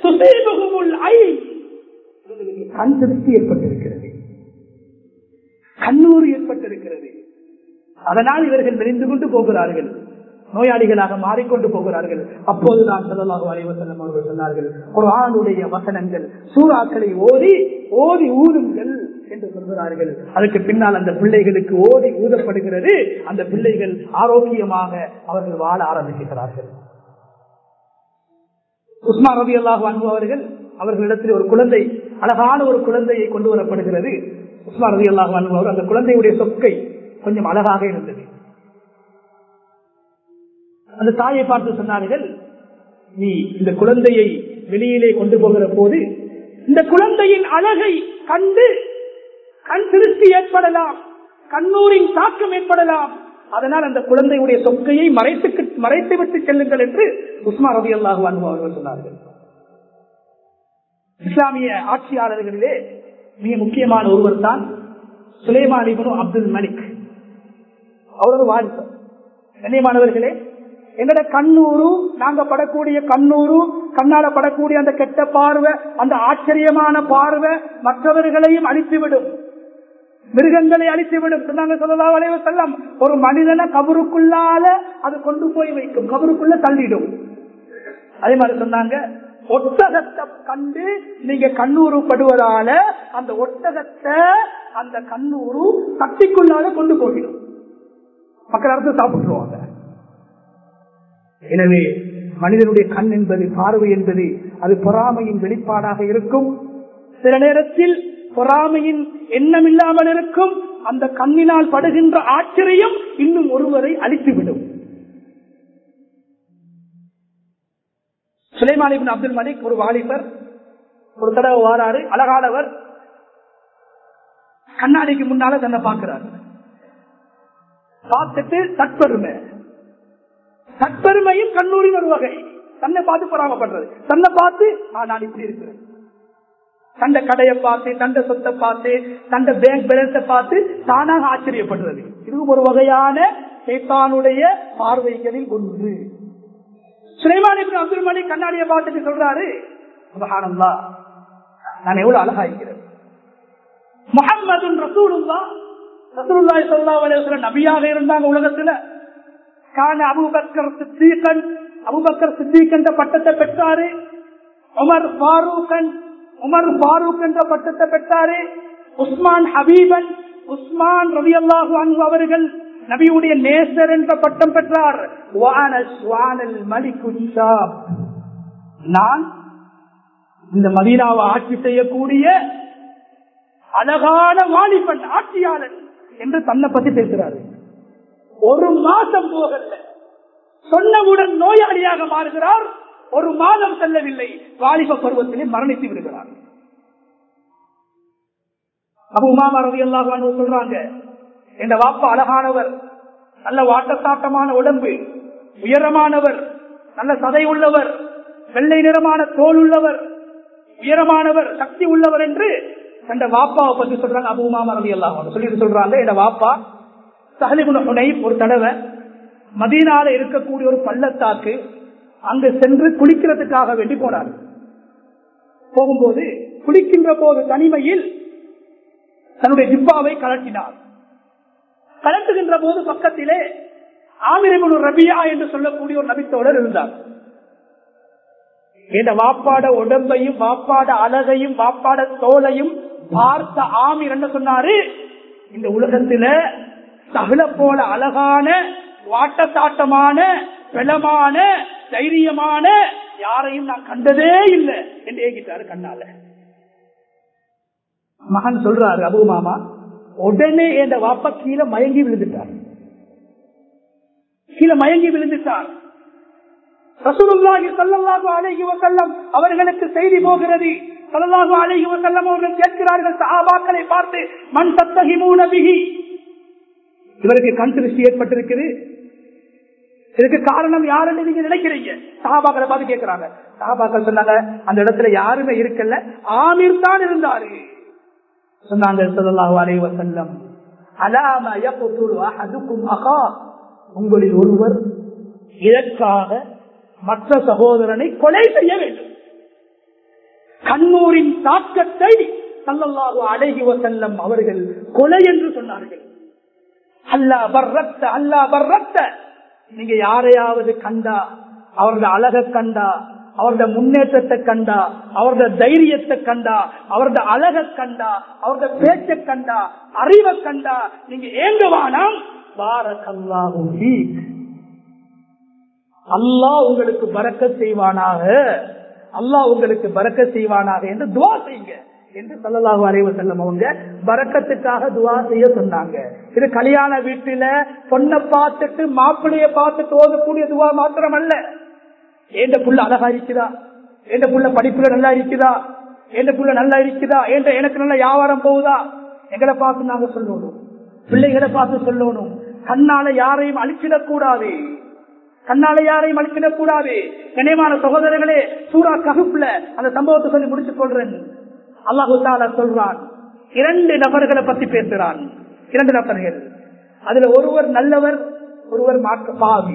கண் திருப்தி ஏற்பட்டிருக்கிறது கண்ணூறு ஏற்பட்டிருக்கிறது அதனால் இவர்கள் விரிந்து கொண்டு போகிறார்கள் நோயாளிகளாக மாறிக்கொண்டு போகிறார்கள் அப்போதுதான் சொல்லலாக அலைவசல்லம் அவர்கள் சொன்னார்கள் ஒரு ஆணுடைய வசனங்கள் சூறாக்களை ஓதி ஓதி ஊதுங்கள் என்று சொல்கிறார்கள் அதுக்கு பின்னால் அந்த பிள்ளைகளுக்கு ஓதி ஊதப்படுகிறது அந்த பிள்ளைகள் ஆரோக்கியமாக அவர்கள் வாழ ஆரம்பிக்கிறார்கள் உஸ்மா ரவி அல்லாஹு அன்பு அவர்கள் அவர்களிடத்தில் ஒரு குழந்தை அழகான ஒரு குழந்தையை கொண்டு வரப்படுகிறது உஸ்மா ரவி அல்லாஹு அன்பு அவர் அந்த குழந்தையுடைய சொக்கை கொஞ்சம் அழகாக இருந்தது அந்த தாயை பார்த்து சொன்னார்கள் நீ இந்த குழந்தையை வெளியிலே கொண்டு போகிற போது இந்த குழந்தையின் அழகை கண்டு கண் திருஷ்டி ஏற்படலாம் கண்ணூரின் தாக்கம் ஏற்படலாம் அதனால் அந்த குழந்தையுடைய சொக்கையை மறைத்து மறைத்து விட்டு செல்லுங்கள் என்று உஸ்மா ரவி அல்லாஹு அவர்கள் சொன்னார்கள் இஸ்லாமிய ஆட்சியாளர்களிலே மிக முக்கியமான ஒருவர் தான் சுலைமானிபனு அப்துல் மலிக் அவரது வாரிசர் கண்ணியமானவர்களே எங்கட கண்ணூரு நாங்க படக்கூடிய கண்ணூரு கண்ணால படக்கூடிய அந்த கெட்ட பார்வை அந்த ஆச்சரியமான பார்வை மற்றவர்களையும் அழித்துவிடும் மிருகங்களை அழித்துவிடும் சொன்னாங்க சொல்லலாம் வளைவு செல்லம் ஒரு மனிதனை கபருக்குள்ளால அது கொண்டு போய் வைக்கும் கபருக்குள்ள தள்ளிடும் அதே மாதிரி சொன்னாங்க ஒட்டகத்தை கண்டு நீங்க கண்ணூறு படுவதால அந்த ஒட்டகத்தை அந்த கண்ணூறு கட்டிக்குள்ளால கொண்டு போகிடும் மக்கள் அரசு சாப்பிட்டுருவாங்க எனவே மனிதனுடைய கண் என்பது பார்வை என்பது அது பொறாமையின் வெளிப்பாடாக இருக்கும் சில நேரத்தில் பொறாமையின் எண்ணம் இல்லாமல் இருக்கும் அந்த கண்ணினால் படுகின்ற ஆச்சரியம் இன்னும் ஒருவரை அழித்துவிடும் சுலைமானிபின் அப்துல் மலிக் ஒரு வாலிபர் ஒரு தடவை வாராரு அழகானவர் கண்ணாடிக்கு முன்னால தன்னை பார்க்கிறார் பார்த்துட்டு தற்பெருமை தற்பெருமையும் கண்ணூரின் ஒரு வகை தன்னை பார்த்து பொறாமப்படுறது தன்னை பார்த்து நான் இப்படி இருக்கிறேன் தண்ட கடையை பார்த்து தண்ட சொத்தை பார்த்து தண்ட பேங்க் பேலன்ஸை பார்த்து தானாக ஆச்சரியப்படுறது இதுவும் ஒரு வகையான சேத்தானுடைய பார்வைகளில் ஒன்று சுலைமான் அப்துல் மணி கண்ணாடியை பார்த்துட்டு சொல்றாரு சுபஹானல்லா நான் எவ்வளவு அழகா இருக்கிறேன் முகம்மது ரசூலுல்லா ரசூலுல்லாஹி ஸல்லல்லாஹு அலைஹி வஸல்லம் நபியாக இருந்தாங்க உலகத்துல கான அபூபக்கர் சித்தீகன் அபூபக்கர் சித்தீக் என்ற பட்டத்தை பெற்றாரு உமர் ஃபாரூகன் உமர் ஃபாரூக் என்ற பட்டத்தை பெற்றாரு உஸ்மான் ஹபீபன் உஸ்மான் ரவி அல்லாஹு அன்பு அவர்கள் நபியுடைய நேசர் என்ற பட்டம் பெற்றார் வானஸ் வானல் மலிகுஷா நான் இந்த மதீனாவை ஆட்சி செய்யக்கூடிய அழகான வாலிபன் ஆட்சியாளன் என்று தன்னை பத்தி பேசுறாரு ஒரு மாசம் போகல சொன்னவுடன் நோயாளியாக மாறுகிறார் ஒரு மாதம் செல்லவில்லை வாலிப பருவத்திலே மரணித்து விடுகிறார் அப்ப உமாமா ரவி அல்லாஹ் சொல்றாங்க என் வாப்பா அழகானவர் நல்ல வாட்டத்தாட்டமான உடம்பு உயரமானவர் நல்ல சதை உள்ளவர் வெள்ளை நிறமான தோல் உள்ளவர் உயரமானவர் சக்தி உள்ளவர் என்று என் வாப்பாவை பத்தி சொல்றாங்க அபு உமாமா ரவி அல்லாஹ் சொல்லிட்டு சொல்றாங்க என் வாப்பா சஹலிபுன ஒரு தடவை மதீனால இருக்கக்கூடிய ஒரு பள்ளத்தாக்கு அங்கு சென்று குளிக்கிறதுக்காக வேண்டி போனார் போகும்போது குளிக்கின்ற போது தனிமையில் தன்னுடைய ஜிப்பாவை கலட்டினார் கலட்டுகின்ற போது பக்கத்திலே ஆமிரகுரு ரபியா என்று சொல்லக்கூடிய ஒரு நபித்தோழர் இருந்தார் இந்த வாப்பாட உடம்பையும் வாப்பாட அழகையும் வாப்பாட தோலையும் பார்த்த ஆமீர் என்ன சொன்னாரு இந்த உலகத்தில சகல போல அழகான வாட்டத்தாட்டமான பலமான தைரியமான யாரையும் நான் கண்டதே இல்லை என்று ஏகிட்டாரு கண்ணால மகன் சொல்றாரு அபு மாமா உடனே என் வாப்பா கீழே மயங்கி விழுந்துட்டார் கீழே மயங்கி விழுந்துட்டார் ரசூலுல்லாஹி ஸல்லல்லாஹு அலைஹி வஸல்லம் அவர்களுக்கு செய்தி போகிறது ஸல்லல்லாஹு அலைஹி வஸல்லம் அவர்கள் கேட்கிறார்கள் சஹாபாக்களை பார்த்து மன் தத்தஹிமூன பிஹி இவருக்கு கண் திருஷ்டி ஏற்பட்டிருக்குது இதுக்கு காரணம் யாருன்னு நீங்க நினைக்கிறீங்க சஹாபாக்களை பார்த்து கேட்கிறாங்க சஹாபாக்கள் சொன்னாங்க அந்த இடத்துல யாருமே இருக்கல ஆமீர் தான் இருந்தாரு சொன்னாங்க ஸல்லல்லாஹு அலைஹி வஸல்லம் அலாம யக்துலு அஹதுக்கும் அகா உங்களில் ஒருவர் இதற்காக மற்ற சகோதரனை கொலை செய்ய வேண்டும் கண்ணூரின் தாக்கத்தை சல்லல்லாஹு அலைஹி வஸல்லம் அவர்கள் கொலை என்று சொன்னார்கள் அல்லா பர்ரத்த அல்லா பர்ரத்த நீங்க யாரையாவது கண்டா அவரது அழக கண்டா அவரது முன்னேற்றத்தை கண்டா அவரது தைரியத்தை கண்டா அவரது அழக கண்டா அவரது பேச்சை கண்டா அறிவை கண்டா நீங்க ஏங்க வானாம் பாரக்கல்லாஹு ஃபீக் அல்லாஹ் உங்களுக்கு பறக்க செய்வானாக அல்லாஹ் உங்களுக்கு பறக்க செய்வானாக என்று துவா செய்யுங்க என்று சல்லல்லாஹு அலைவ செல்லம் அவங்க பறக்கத்துக்காக துவா செய்ய சொன்னாங்க இது கல்யாண வீட்டுல பொண்ணை பார்த்துட்டு மாப்பிள்ளைய பார்த்துட்டு ஓதக்கூடிய துவா மாத்திரம் அல்ல ஏண்ட புள்ள அழகா இருக்குதா ஏண்ட புள்ள படிப்புல நல்லா இருக்குதா ஏண்ட புள்ள நல்லா இருக்குதா ஏண்ட எனக்கு நல்ல வியாபாரம் போகுதா எங்களை பார்த்து நாங்க சொல்லணும் பிள்ளைகளை பார்த்து சொல்லணும் கண்ணால யாரையும் அழிச்சிடக் கூடாது கண்ணால யாரையும் அழிச்சிடக் கூடாது கனியமான சகோதரர்களே சூரா ககுப்புல அந்த சம்பவத்தை சொல்லி முடித்துக் கொள்றேன் அல்லாஹு தாலா சொல்றான் இரண்டு நபர்களை பத்தி பேசுறான் இரண்டு நபர்கள் அதுல ஒருவர் நல்லவர் ஒருவர் மாற்ற பாவி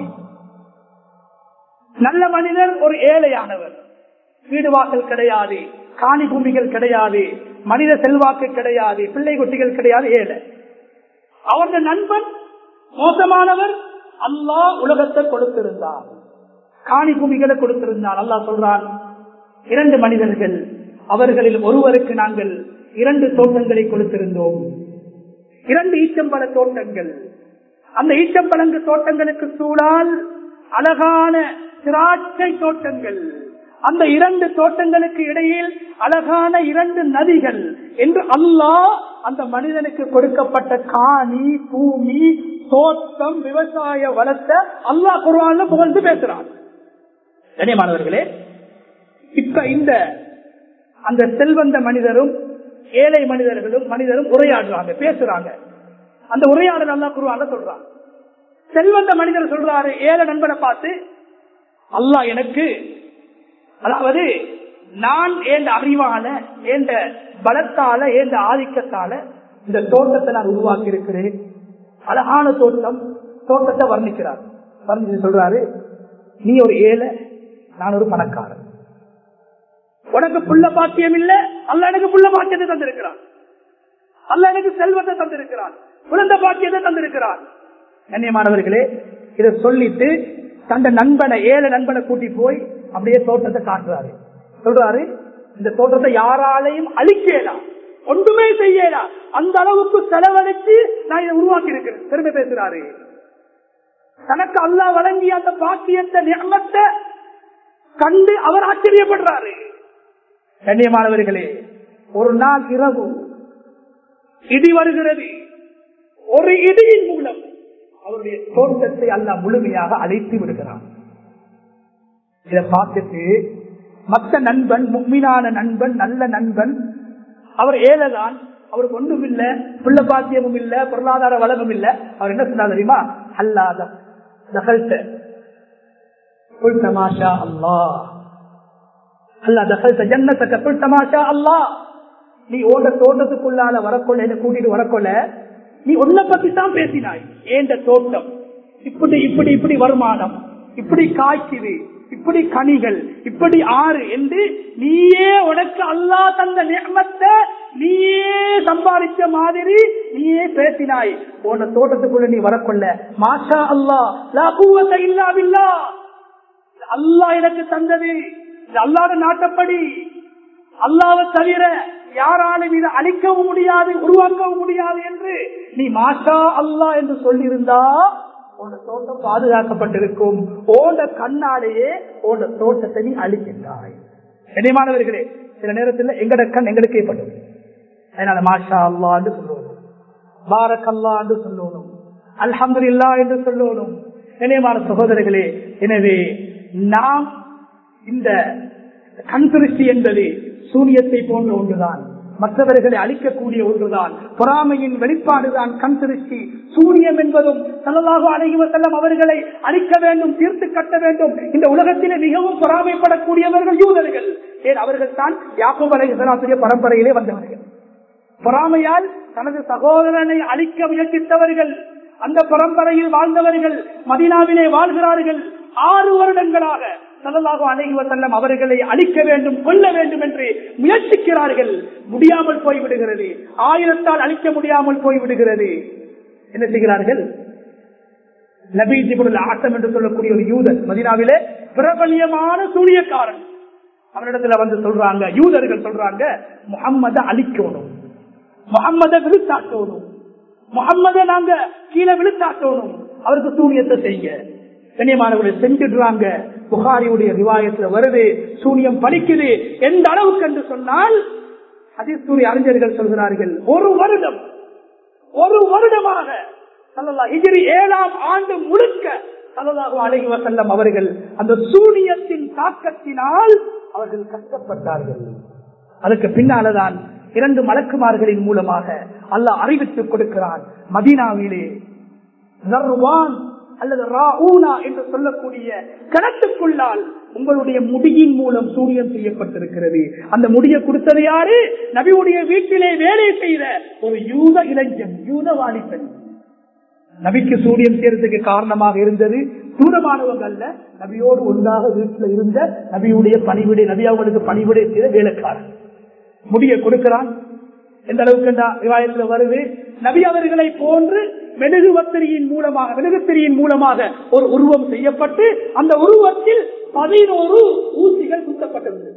நல்ல மனிதர் ஒரு ஏழையானவர் வீடு வாசல் கிடையாது காணி பூமிகள் கிடையாது மனித செல்வாக்கு கிடையாது பிள்ளை குட்டிகள் கிடையாது ஏழை அவரது நண்பன் மோசமானவர் அல்லாஹ் உலகத்தை கொடுத்திருந்தார் காணி பூமிகளை கொடுத்திருந்தார் அல்லாஹ் சொல்றான் இரண்டு மனிதர்கள் அவர்களில் ஒருவருக்கு நாங்கள் இரண்டு தோட்டங்களை கொடுத்திருந்தோம் இரண்டு ஈச்சம்பழ தோட்டங்கள் அந்த ஈச்சம்பழங்கு தோட்டங்களுக்கு சூழால் அழகான திராட்சை தோட்டங்கள் அந்த இரண்டு தோட்டங்களுக்கு இடையில் அழகான இரண்டு நதிகள் என்று அல்லாஹ் அந்த மனிதனுக்கு கொடுக்கப்பட்ட காணி பூமி தோட்டம் விவசாய வளத்தை அல்லாஹ் குருவான்ல புகழ்ந்து பேசுறான் கண்ணியமானவர்களே இப்ப இந்த அந்த செல்வந்த மனிதரும் ஏழை மனிதர்களும் மனிதரும் உரையாடுறாங்க பேசுறாங்க அந்த உரையாடல் அல்லா குருவான்ல சொல்றாங்க செல்வந்த மனிதர் சொல்றாரு ஏழை நண்பனை பார்த்து அல்லாஹ் எனக்கு அதாவது நான் ஏந்த அறிவால ஏந்த பலத்தால ஏந்த ஆதிக்கத்தால இந்த தோட்டத்தை நான் உருவாக்கி இருக்கிறேன் அழகான தோட்டம் தோட்டத்தை வர்ணிக்கிறார் வர்ணிச்சு சொல்றாரு நீ ஒரு ஏழை நான் ஒரு பணக்காரன் உனக்கு புள்ள பாக்கியம் இல்ல அல்ல எனக்கு புள்ள பாக்கியத்தை தந்திருக்கிறான் அல்ல எனக்கு செல்வத்தை தந்திருக்கிறான் குழந்தை பாக்கியத்தை தந்திருக்கிறான் கண்ணியமானவர்களே இதை சொல்லிட்டு தந்த நண்பனை ஏழு நண்பனை கூட்டி போய் அப்படியே தோட்டத்தை காட்டுறாரு சொல்றாரு இந்த தோட்டத்தை யாராலையும் அழிக்கலாம் ஒன்றுமே செய்யலாம் அந்த அளவுக்கு செலவழித்து நான் இதை உருவாக்கி இருக்கிறேன் பெருமை பேசுறாரு தனக்கு அல்லா வழங்கிய அந்த பாக்கியத்தை நியமத்தை கண்டு அவர் ஆச்சரியப்படுறாரு கண்ணியமானவர்களே ஒரு நாள் இரவு இடி வருகிறது ஒரு இடியின் மூலம் அவருடைய தோட்டத்தை அல்ல முழுமையாக அழைத்து விடுகிறான் இதை பார்த்துட்டு மற்ற நண்பன் முக்மீனான நண்பன் நல்ல நண்பன் அவர் ஏழைதான் அவருக்கு ஒன்றும் இல்ல பிள்ளை பாத்தியமும் இல்ல பொருளாதார வளமும் இல்ல அவர் என்ன சொன்னார் தெரியுமா அல்லாத தகல்த்த புல் தமாஷா அல்லா அல்லா தகல்த்த ஜன்னத்தக்க புல் தமாஷா அல்லா நீ ஓட தோட்டத்துக்குள்ளால வரக்கொள்ள என்ன கூட்டிட்டு வரக்கொள்ள நீ உன்னை பத்தி தான் பேசினாய் ஏண்ட தோட்டம் இப்படி இப்படி இப்படி வருமானம் இப்படி காய்க்குது இப்படி கனிகள் இப்படி ஆறு என்று நீயே உனக்கு அல்லா தந்த நியமத்தை நீயே சம்பாதிச்ச மாதிரி நீயே பேசினாய் உன தோட்டத்துக்குள்ள நீ வரக்கொள்ள மாஷா அல்லா லாபூவத்தை இல்லாவில்லா அல்லா எனக்கு தந்தது இது அல்லாத நாட்டப்படி அல்லாவை தவிர யாராலும் இதை அழிக்கவும் முடியாது உருவாக்கவும் முடியாது என்று நீ மாஷா அல்லா என்று சொல்லியிருந்தா உன் தோட்டம் பாதுகாக்கப்பட்டிருக்கும் ஓட கண்ணாலேயே உன் தோட்டத்தை நீ அழிக்கின்றாய் கண்ணியமானவர்களே சில நேரத்தில் எங்கட கண் எங்களுக்கே படும் அதனால மாஷா அல்லா என்று சொல்லுவோம் பாரக் அல்லா என்று சொல்லணும் அல்ஹம்து இல்லா என்று சொல்லணும் கண்ணியமான சகோதரர்களே எனவே நாம் இந்த கண் திருஷ்டி என்பது சூரியத்தை போன்ற ஒன்றுதான் மற்றவர்களை அழிக்கக்கூடிய ஒன்றுதான் பொறாமையின் வெளிப்பாடுதான் கண் திருஷ்டி சூரியம் என்பதும் சல்லல்லாஹு அலைஹி வஸல்லம் அவர்களை அழிக்க வேண்டும் தீர்த்து கட்ட வேண்டும் இந்த உலகத்திலே மிகவும் பொறாமைப்படக்கூடியவர்கள் யூதர்கள் ஏன் அவர்கள் தான் யாக்கூப் அலைஹிஸ்ஸலாத்துடைய பரம்பரையிலே வந்தவர்கள் பொறாமையால் தனது சகோதரனை அழிக்க முயற்சித்தவர்கள் அந்த பரம்பரையில் வாழ்ந்தவர்கள் மதினாவிலே வாழ்கிறார்கள் ஆறு வருடங்களாக சல்லல்லாஹு அலைஹி வஸல்லம் அவர்களை அழிக்க வேண்டும் கொல்ல வேண்டும் என்று முயற்சிக்கிறார்கள் முடியாமல் போய்விடுகிறது ஆயிரத்தால் அழிக்க முடியாமல் போய்விடுகிறது என்ன செய்கிறார்கள் நபீஜிபுல் ஆட்டம் என்று சொல்லக்கூடிய ஒரு யூதன் மதினாவிலே பிரபலியமான சூழியக்காரன் அவனிடத்துல வந்து சொல்றாங்க யூதர்கள் சொல்றாங்க முகம்மத அழிக்கணும் முகம்மத விழுத்தாட்டணும் முகம்மத நாங்க கீழே விழுத்தாட்டணும் அவருக்கு சூனியத்தை செய்யுங்க கண்ணியமானவர்களை செஞ்சிடுறாங்க புகாரியுடைய ரிவாயத்துல வருது சூனியம் பலிக்குது எந்த அளவுக்கு என்று சொன்னால் அதிசூரிய அறிஞர்கள் சொல்கிறார்கள் ஒரு வருடம் ஒரு வருடமாக ஹிஜிரி ஏழாம் ஆண்டு முழுக்க சல்லல்லாஹு அலைஹி வஸல்லம் அவர்கள் அந்த சூனியத்தின் தாக்கத்தினால் அவர்கள் கஷ்டப்பட்டார்கள் அதுக்கு பின்னால்தான் இரண்டு மலக்குமார்களின் மூலமாக அல்லாஹ் அறிவித்துக் கொடுக்கிறான் மதீனாவிலே நர்வான் அல்லது ராஊனா என்று சொல்லக்கூடிய கிணத்துக்குள்ளால் உங்களுடைய முடியின் மூலம் சூரியம் செய்யப்பட்டிருக்கிறது அந்த முடியை கொடுத்தது யாரு நபியுடைய வீட்டிலே வேலை செய்த ஒரு யூத இளைஞன் யூத வாலிபன் நபிக்கு சூரியன் செய்யறதுக்கு காரணமாக இருந்தது தூரமானவங்க அல்ல நபியோடு ஒன்றாக வீட்டில் இருந்த நபியுடைய பணிவிடை நபி அவங்களுக்கு பணிவிடை செய்த வேலைக்காரன் முடிய கொடுக்கிறான் எந்த அளவுக்கு விவாயத்துல வருது நபி அவர்களை போன்று மெழுகுவத்திரியின் மூலமாக மெழுகுத்திரியின் மூலமாக ஒரு உருவம் செய்யப்பட்டு அந்த உருவத்தில் பதினோரு ஊசிகள் குத்தப்பட்டிருந்தது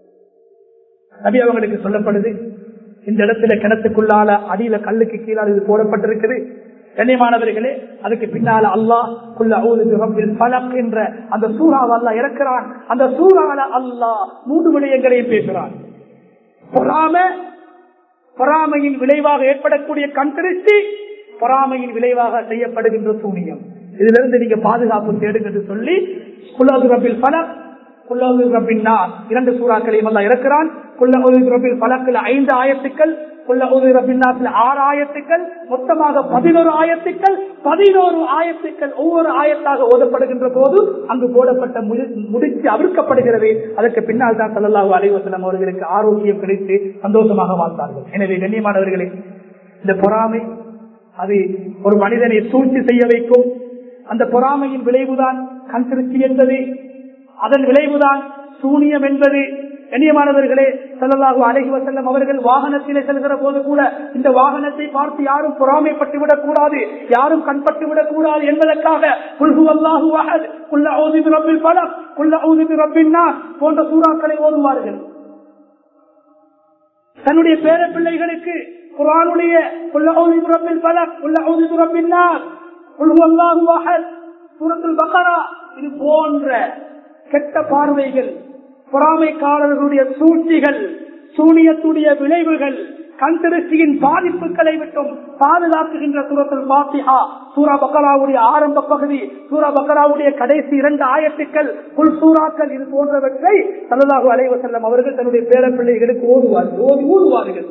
நபி அவங்களுக்கு சொல்லப்படுது இந்த இடத்துல கிணத்துக்குள்ளால அடியில கல்லுக்கு கீழால் இது போடப்பட்டிருக்குது கண்ணியமானவர்களே அதுக்கு பின்னால அல்லாஹ் பலக் என்ற அந்த சூறாவை அல்லா இறக்கிறான் அந்த சூறால அல்லாஹ் மூன்று விடயங்களையும் பேசுறான் பொறாம பொறாமையின் விளைவாக ஏற்படக்கூடிய கண்திருஷ்டி பொறாமையின் விளைவாக செய்யப்படுகின்ற சூனியம் இதுல இருந்து நீங்க பாதுகாப்பு தேடுங்க என்று சொல்லி குல்லாது ரபில் பலக் குல்லாது ரபின் இரண்டு சூறாக்களையும் எல்லாம் இறக்கிறான் குல்லாது ரபில் பலக்கில் ஐந்து ஆயத்துக்கள் குல்லாது ரபின் ஆறு ஆயத்துக்கள் மொத்தமாக பதினோரு ஆயத்துக்கள் பதினோரு ஆயத்துக்கள் ஒவ்வொரு ஆயத்தாக ஓதப்படுகின்ற போது அங்கு போடப்பட்ட முடிச்சு அவிழ்க்கப்படுகிறது அதற்கு பின்னால் தான் சல்லாஹூ அலைவசனம் அவர்களுக்கு ஆரோக்கியம் கிடைத்து சந்தோஷமாக வாழ்ந்தார்கள் எனவே கண்ணியமானவர்களே இந்த பொறாமை அது ஒரு மனிதனை சூழ்ச்சி செய்ய வைக்கும் அந்த பொறாமையின் விளைவுதான் கண் திருச்சி என்பது அதன் விளைவுதான் சூனியம் என்பது கண்ணியமானவர்களே ஸல்லல்லாஹு அலைஹி வஸல்லம் அவர்கள் வாகனத்திலே செல்கிற போது கூட இந்த வாகனத்தை பார்த்து யாரும் பொறாமைப்பட்டு விடக் கூடாது யாரும் கண்பட்டு விடக் கூடாது என்பதற்காக குல் ஹுவல்லாஹு அஹத் குல் அஊது பிரப்பில் ஃபலக் குல் அஊது பிரப்பின் நாஸ் போன்ற சூறாக்களை ஓதுவார்கள் தன்னுடைய பேர பிள்ளைகளுக்கு குரானுடைய குல் அஊது பிரப்பில் ஃபலக் குல் அஊது பிரப்பின் நாஸ் குல் ஹுவல்லாஹு அஹத் சூரத்துல் பக்ரா இது போன்ற கெட்ட பார்வைகள் பொறாமைக்காரர்களுடைய சூழ்ச்சிகள் சூனியத்துடைய விளைவுகள் கண் திருஷ்டியின் பாதிப்புகளை விட்டும் பாதுகாக்குகின்ற சூரத்தில் பாத்திஹா சூரா பக்கராவுடைய ஆரம்ப பகுதி சூரா பக்கராவுடைய கடைசி இரண்டு ஆயத்துக்கள் புல் சூறாக்கள் இது போன்றவற்றை சல்லல்லாஹு அலைஹி செல்லம் அவர்கள் தன்னுடைய பேரப்பிள்ளைகளுக்கு ஓதுவார்கள் ஓதி ஊதுவார்கள்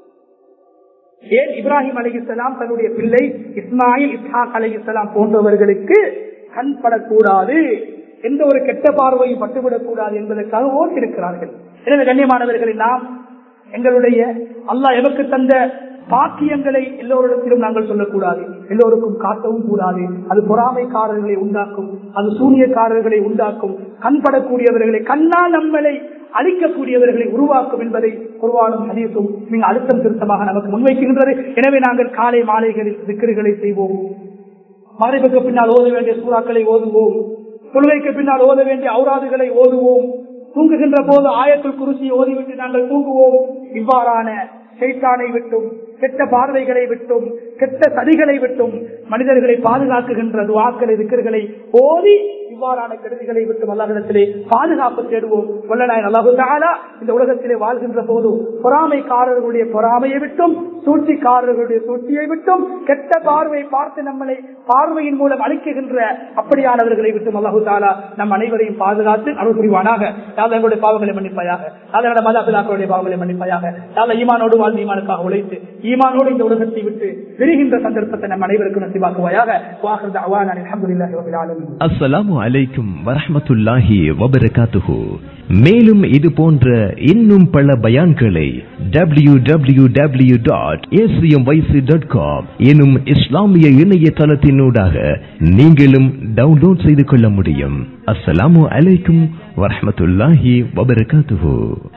ஏன் இப்ராஹிம் அலிஹிஸ்லாம் தன்னுடைய பிள்ளை இஸ்மாயில் இஸ்ஹாக் அலிஹிஸ்லாம் போன்றவர்களுக்கு கண் படக்கூடாது எந்த ஒரு கெட்ட பார்வையும் பட்டுவிடக் கூடாது என்பதற்காக ஓட்டிருக்கிறார்கள் எனவே கண்ணியமானவர்களை நாம் எங்களுடைய அல்லாஹ் எமக்கு தந்த பாக்கியங்களை எல்லோரிடத்திலும் நாங்கள் சொல்லக்கூடாது எல்லோருக்கும் காட்டவும் கூடாது அது பொறாமைக்காரர்களை உண்டாக்கும் அது சூனியக்காரர்களை உண்டாக்கும் கண்படக்கூடியவர்களை கண்ணால் நம்மளை அழிக்கக்கூடியவர்களை உருவாக்கும் என்பதை குருவானும் ஹதீஸும் நீங்க அழுத்தம் திருத்தமாக நமக்கு முன்வைக்கின்றது எனவே நாங்கள் காலை மாலைகளில் திக்கர்களை செய்வோம் மறைவுக்கு பின்னால் ஓத வேண்டிய சூறாக்களை ஓதுவோம் தொழுகைக்கு பின்னால் ஓத வேண்டிய ஔராதுகளை ஓதுவோம் தூங்குகின்ற போது ஆயத்துள் குருசியை ஓதிவிட்டு நாங்கள் தூங்குவோம் இவ்வாறான சைத்தானை விட்டும் கெட்ட பார்வைகளை விட்டும் கெட்ட சதிகளை விட்டும் மனிதர்களை பாதுகாக்குகின்ற துவாக்களை விக்கர்களை ஓதி இவ்வாறான கெடுதிகளை விட்டு அல்லாஹிடத்திலே பாதுகாப்பு தேடுவோம் வல்லநாயன் அல்லாஹு தாலா இந்த உலகத்திலே வாழ்கின்ற போது பொறாமைக்காரர்களுடைய பொறாமையை விட்டும் சூழ்ச்சிக்காரர்களுடைய சூழ்ச்சியை விட்டும் கெட்ட பார்வை பார்த்து நம்மளை பார்வையின் மூலம் அழிக்குகின்ற அப்படியானவர்களை விட்டும் அல்லாஹு தாலா நம் அனைவரையும் பாதுகாத்து அருள் புரிவானாக யாரும் எங்களுடைய பாவங்களை மன்னிப்பாயாக யாரோட மதாபிதாக்களுடைய பாவங்களை மன்னிப்பாயாக யாரும் ஈமானோடு வாழ்ந்து ஈமானுக்காக உழைத்து ஈமானோடு இந்த உலகத்தை விட்டு விரிகின்ற சந்தர்ப்பத்தை நம் அனைவருக்கும் நசிவாக்குவாயாக வாஹர் அவான் அலமதுல்லாஹி ரபில் ஆலமீன் அஸ்ஸலாமு அலைக்கும் வரஹ்மத்துல்லாஹி வபரகாத்துஹு மேலும் இது போன்ற இன்னும் பல பயான்களை W W W dot dot com எனும் இஸ்லாமிய இணையதளத்தினூடாக நீங்களும் டவுன்லோட் செய்து கொள்ள முடியும் அஸ்ஸலாமு அலைக்கும் வரஹ்மத்துல்லாஹி வபரகாத்துஹு